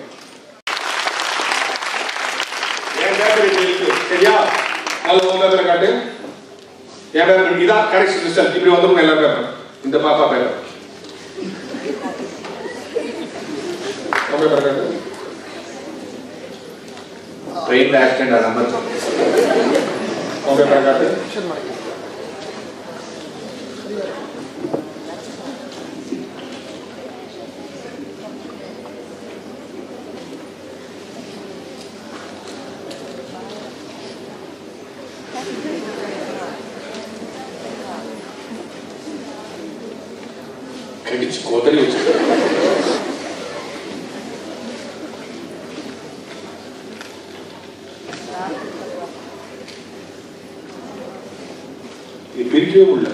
என் பேப்பர் இப்படி இருக்கு சரியா நல்ல உங்க பேப்பரை காட்டு என் பேப்பர் இதான் கரெக்ட் ரிசல்ட் இப்படி வந்துருங்க எல்லா பேப்பர் இந்த பாப்பா பேப்பர் உங்க பேப்பரை காட்டு ட்ரெயின்ல ஆக்சிடென்ட் ஆன மாதிரி உங்க பேப்பரை காட்டு கடிச்சு கொதறி வச்சு இது பிரிக்கவே முடியல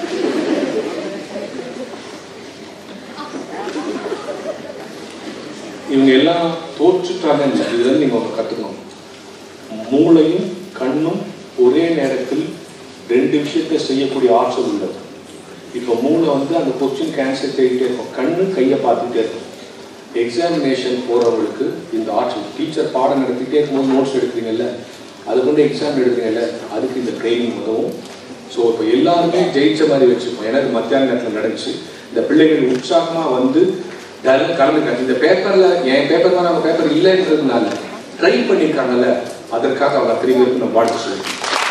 இவங்க எல்லாம் தோற்றுட்டாங்க இதுல இருந்து நீங்க ஒன்று கத்துக்கணும் மூளையும் கண்ணும் ஒரே நேரத்தில் ரெண்டு விஷயத்தை செய்யக்கூடிய ஆற்றல் உள்ளது இப்போ மூளை வந்து அந்த கொஸ்டின் கேன்சர் செய்யிட்டே இருக்கும் கண்ணு கையை பார்த்துட்டே இருக்கும் எக்ஸாமினேஷன் போறவங்களுக்கு இந்த ஆற்றல் டீச்சர் பாடம் நடத்திட்டே இருக்கும்போது நோட்ஸ் எடுக்கிறீங்கல்ல அது கொண்டு எக்ஸாம் எழுதுறீங்கல்ல அதுக்கு இந்த ட்ரைனிங் உதவும் ஸோ இப்போ எல்லாருமே ஜெயிச்ச மாதிரி வச்சுப்போம் ஏன்னா இது மத்தியான நேரத்தில் நடந்துச்சு இந்த பிள்ளைகள் உற்சாகமாக வந்து டல் கலந்துக்காங்க இந்த பேப்பரில் என் பேப்பர் தான் நம்ம பேப்பர் இல்லைன்றதுனால ட்ரை பண்ணியிருக்காங்கல்ல அதற்காக அவங்க அத்தனை பேருக்கு நம்ம வாழ்த்து சொல்லுவோம்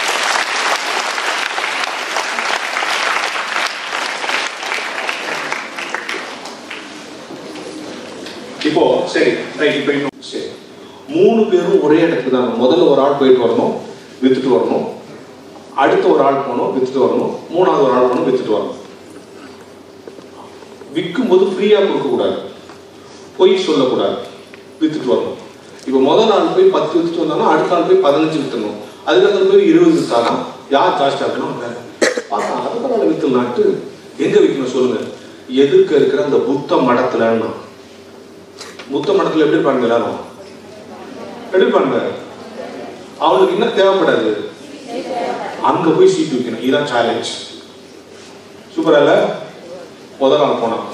இப்போ சரி ரைட் இப்போ இன்னும் சரி மூணு பேரும் ஒரே இடத்துக்கு தான் முதல்ல ஒரு ஆள் போயிட்டு வரணும் வித்துட்டு வரணும் அடுத்த ஒரு ஆள் போகணும் வித்துட்டு வரணும் மூணாவது ஒரு ஆள் போகணும் வித்துட்டு வரணும் விற்கும் போது ஃப்ரீயா கொடுக்க கூடாது பொய் சொல்லக்கூடாது வித்துட்டு வரணும் இப்போ முதல் நாள் போய் பத்து வித்துட்டு வந்தாலும் அடுத்த நாள் போய் பதினஞ்சு வித்துடணும் அதுக்கப்புறம் போய் இருபது வித்தானா யார் ஜாஸ்தியா இருக்கணும் வேற பார்த்தா அடுத்த நாள் வித்துலான்ட்டு எங்க விற்கணும் சொல்லுங்க எதிர்க்க இருக்கிற அந்த புத்த மடத்துலன்னா புத்த மடத்துல எப்படி இருப்பாங்க எல்லாரும் எப்படி இருப்பாங்க அவனுக்கு என்ன தேவைப்படாது அங்க போய் சீட் வைக்கணும் இதுதான் சேலஞ்ச் சூப்பரால முதல் நாள் போனான்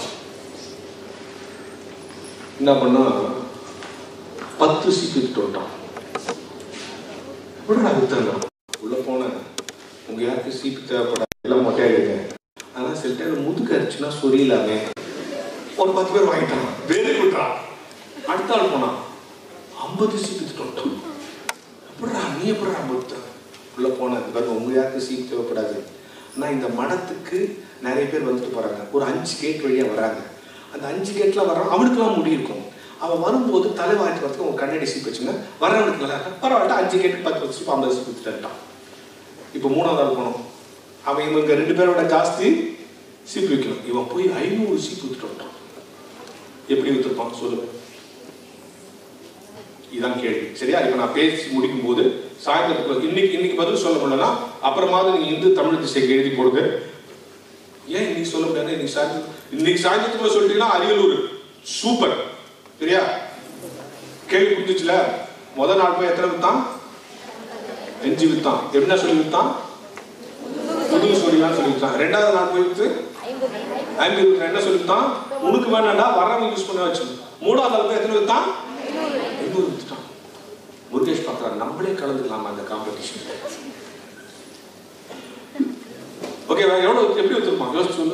என்ன பண்ணா பத்து சீட் வித்துட்டு வந்துட்டான் எப்படி நான் வித்துறேன் உள்ள போனேன் உங்க யாருக்கு சீட்டு தேவைப்படாது எல்லாம் மொட்டையாயிடுங்க ஆனா சில டைம் முதுகு அடிச்சுன்னா சொரியலாமே ஒரு பத்து பேர் வாங்கிட்டான் வெரி குட்ரா அடுத்த ஆள் போனான் ஐம்பது சீட் வித்துட்டு வந்துட்டான் எப்படிடா நீ எப்படிடா ஐம்பது உள்ள போனேன் பாருங்க உங்க யாருக்கு சீட் தேவைப்படாது நான் இந்த மடத்துக்கு நிறைய பேர் வந்துட்டு போறாங்க ஒரு அஞ்சு கேட் வழியா வராங்க அந்த அஞ்சு கேட்ல வர்றான் அவனுக்குலாம் முடி இருக்கும் அவன் வரும்போது தலை வாங்கிட்டு வரதுக்கு உங்க கண்ணாடி சீப் வச்சுங்க வரவனுக்கு நல்லா இருக்கா பரவாயில்ல அஞ்சு கேட்டு பத்து சீப் ஐம்பது சீப் வித்துட்டான் இப்போ மூணாவது ஆள் போனோம் அவன் இவங்க ரெண்டு பேரோட ஜாஸ்தி சீப் வைக்கணும் இவன் போய் ஐநூறு சீப் வித்துட்டு வந்துட்டான் எப்படி வித்துருப்பான் சொல்லுங்க இதான் கேள்வி சரியா இப்போ நான் பேசி முடிக்கும் போது சாயந்தரத்துக்கு இன்னைக்கு இன்னைக்கு பதில் சொல்ல முடியலன்னா அப்புறமாவது நீங்க இந்து தமிழ் திசைக்கு எழுதி போடுங்க ஏன் இன்னைக்கு சொல்ல முடியாது இன்னைக்கு சாயந்தரம் இன்னைக்கு சாயந்தரத்துக்குள்ள சொல்லிட்டீங்கன்னா அரியலூர் சூப்பர் சரியா கேள்வி புரிஞ்சுச்சுல முதல் நாள் போய் எத்தனை வித்தான் அஞ்சு வித்தான் என்ன சொல்லி வித்தான் புது சொல்லிலாம் சொல்லி வித்தான் ரெண்டாவது நாள் போய் வித்து ஐம்பது வித்தான் என்ன சொல்லி வித்தான் உனக்கு வேணாண்டா வரவங்க யூஸ் பண்ண வச்சு மூணாவது நாள் போய் எத்தனை வித்தான் ஐநூறு வித்துட்டான் முருகேஷ் பார்க்கறாரு நம்மளே கலந்துக்கலாமா அந்த காம்படிஷன் ஓகே எவ்வளவு எப்படி வச்சிருப்பான் யோசிச்சு சொல்லு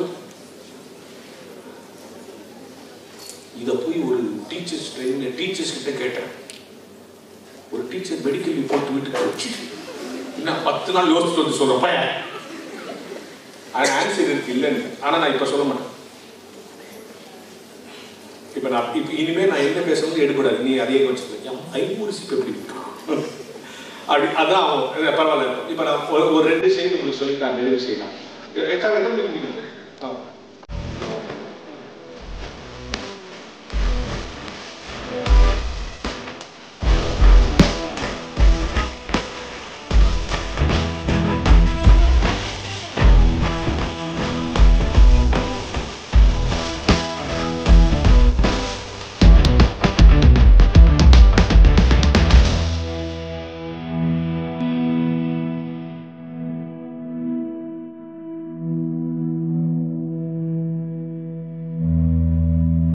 இத போய் ஒரு டீச்சர்ஸ் ட்ரைனிங் டீச்சர்ஸ் கிட்ட கேட்டேன் ஒரு டீச்சர் மெடிக்கல் லீவ் போட்டு வீட்டுக்கு வச்சு இன்னும் பத்து நாள் யோசிச்சு வந்து சொல்றேன் பையன் அது ஆன்சர் இருக்கு இல்லைன்னு ஆனா நான் இப்ப சொல்ல மாட்டேன் இப்ப நான் இப்ப இனிமே நான் என்ன பேசணும் எடுக்கூடாது நீ அதையே வச்சுக்கோ ஐநூறு சீப் எப்படி இருக்கான் அப்படி அதான் அவன் இல்ல, பரவாயில்ல இப்ப நான் ஒரு ஒரு ரெண்டு செய்தி உங்களுக்கு சொல்லி நான் நிறைவு செய்யலாம் எத்தனை எத்தனை மணிக்கு முடிக்கணும்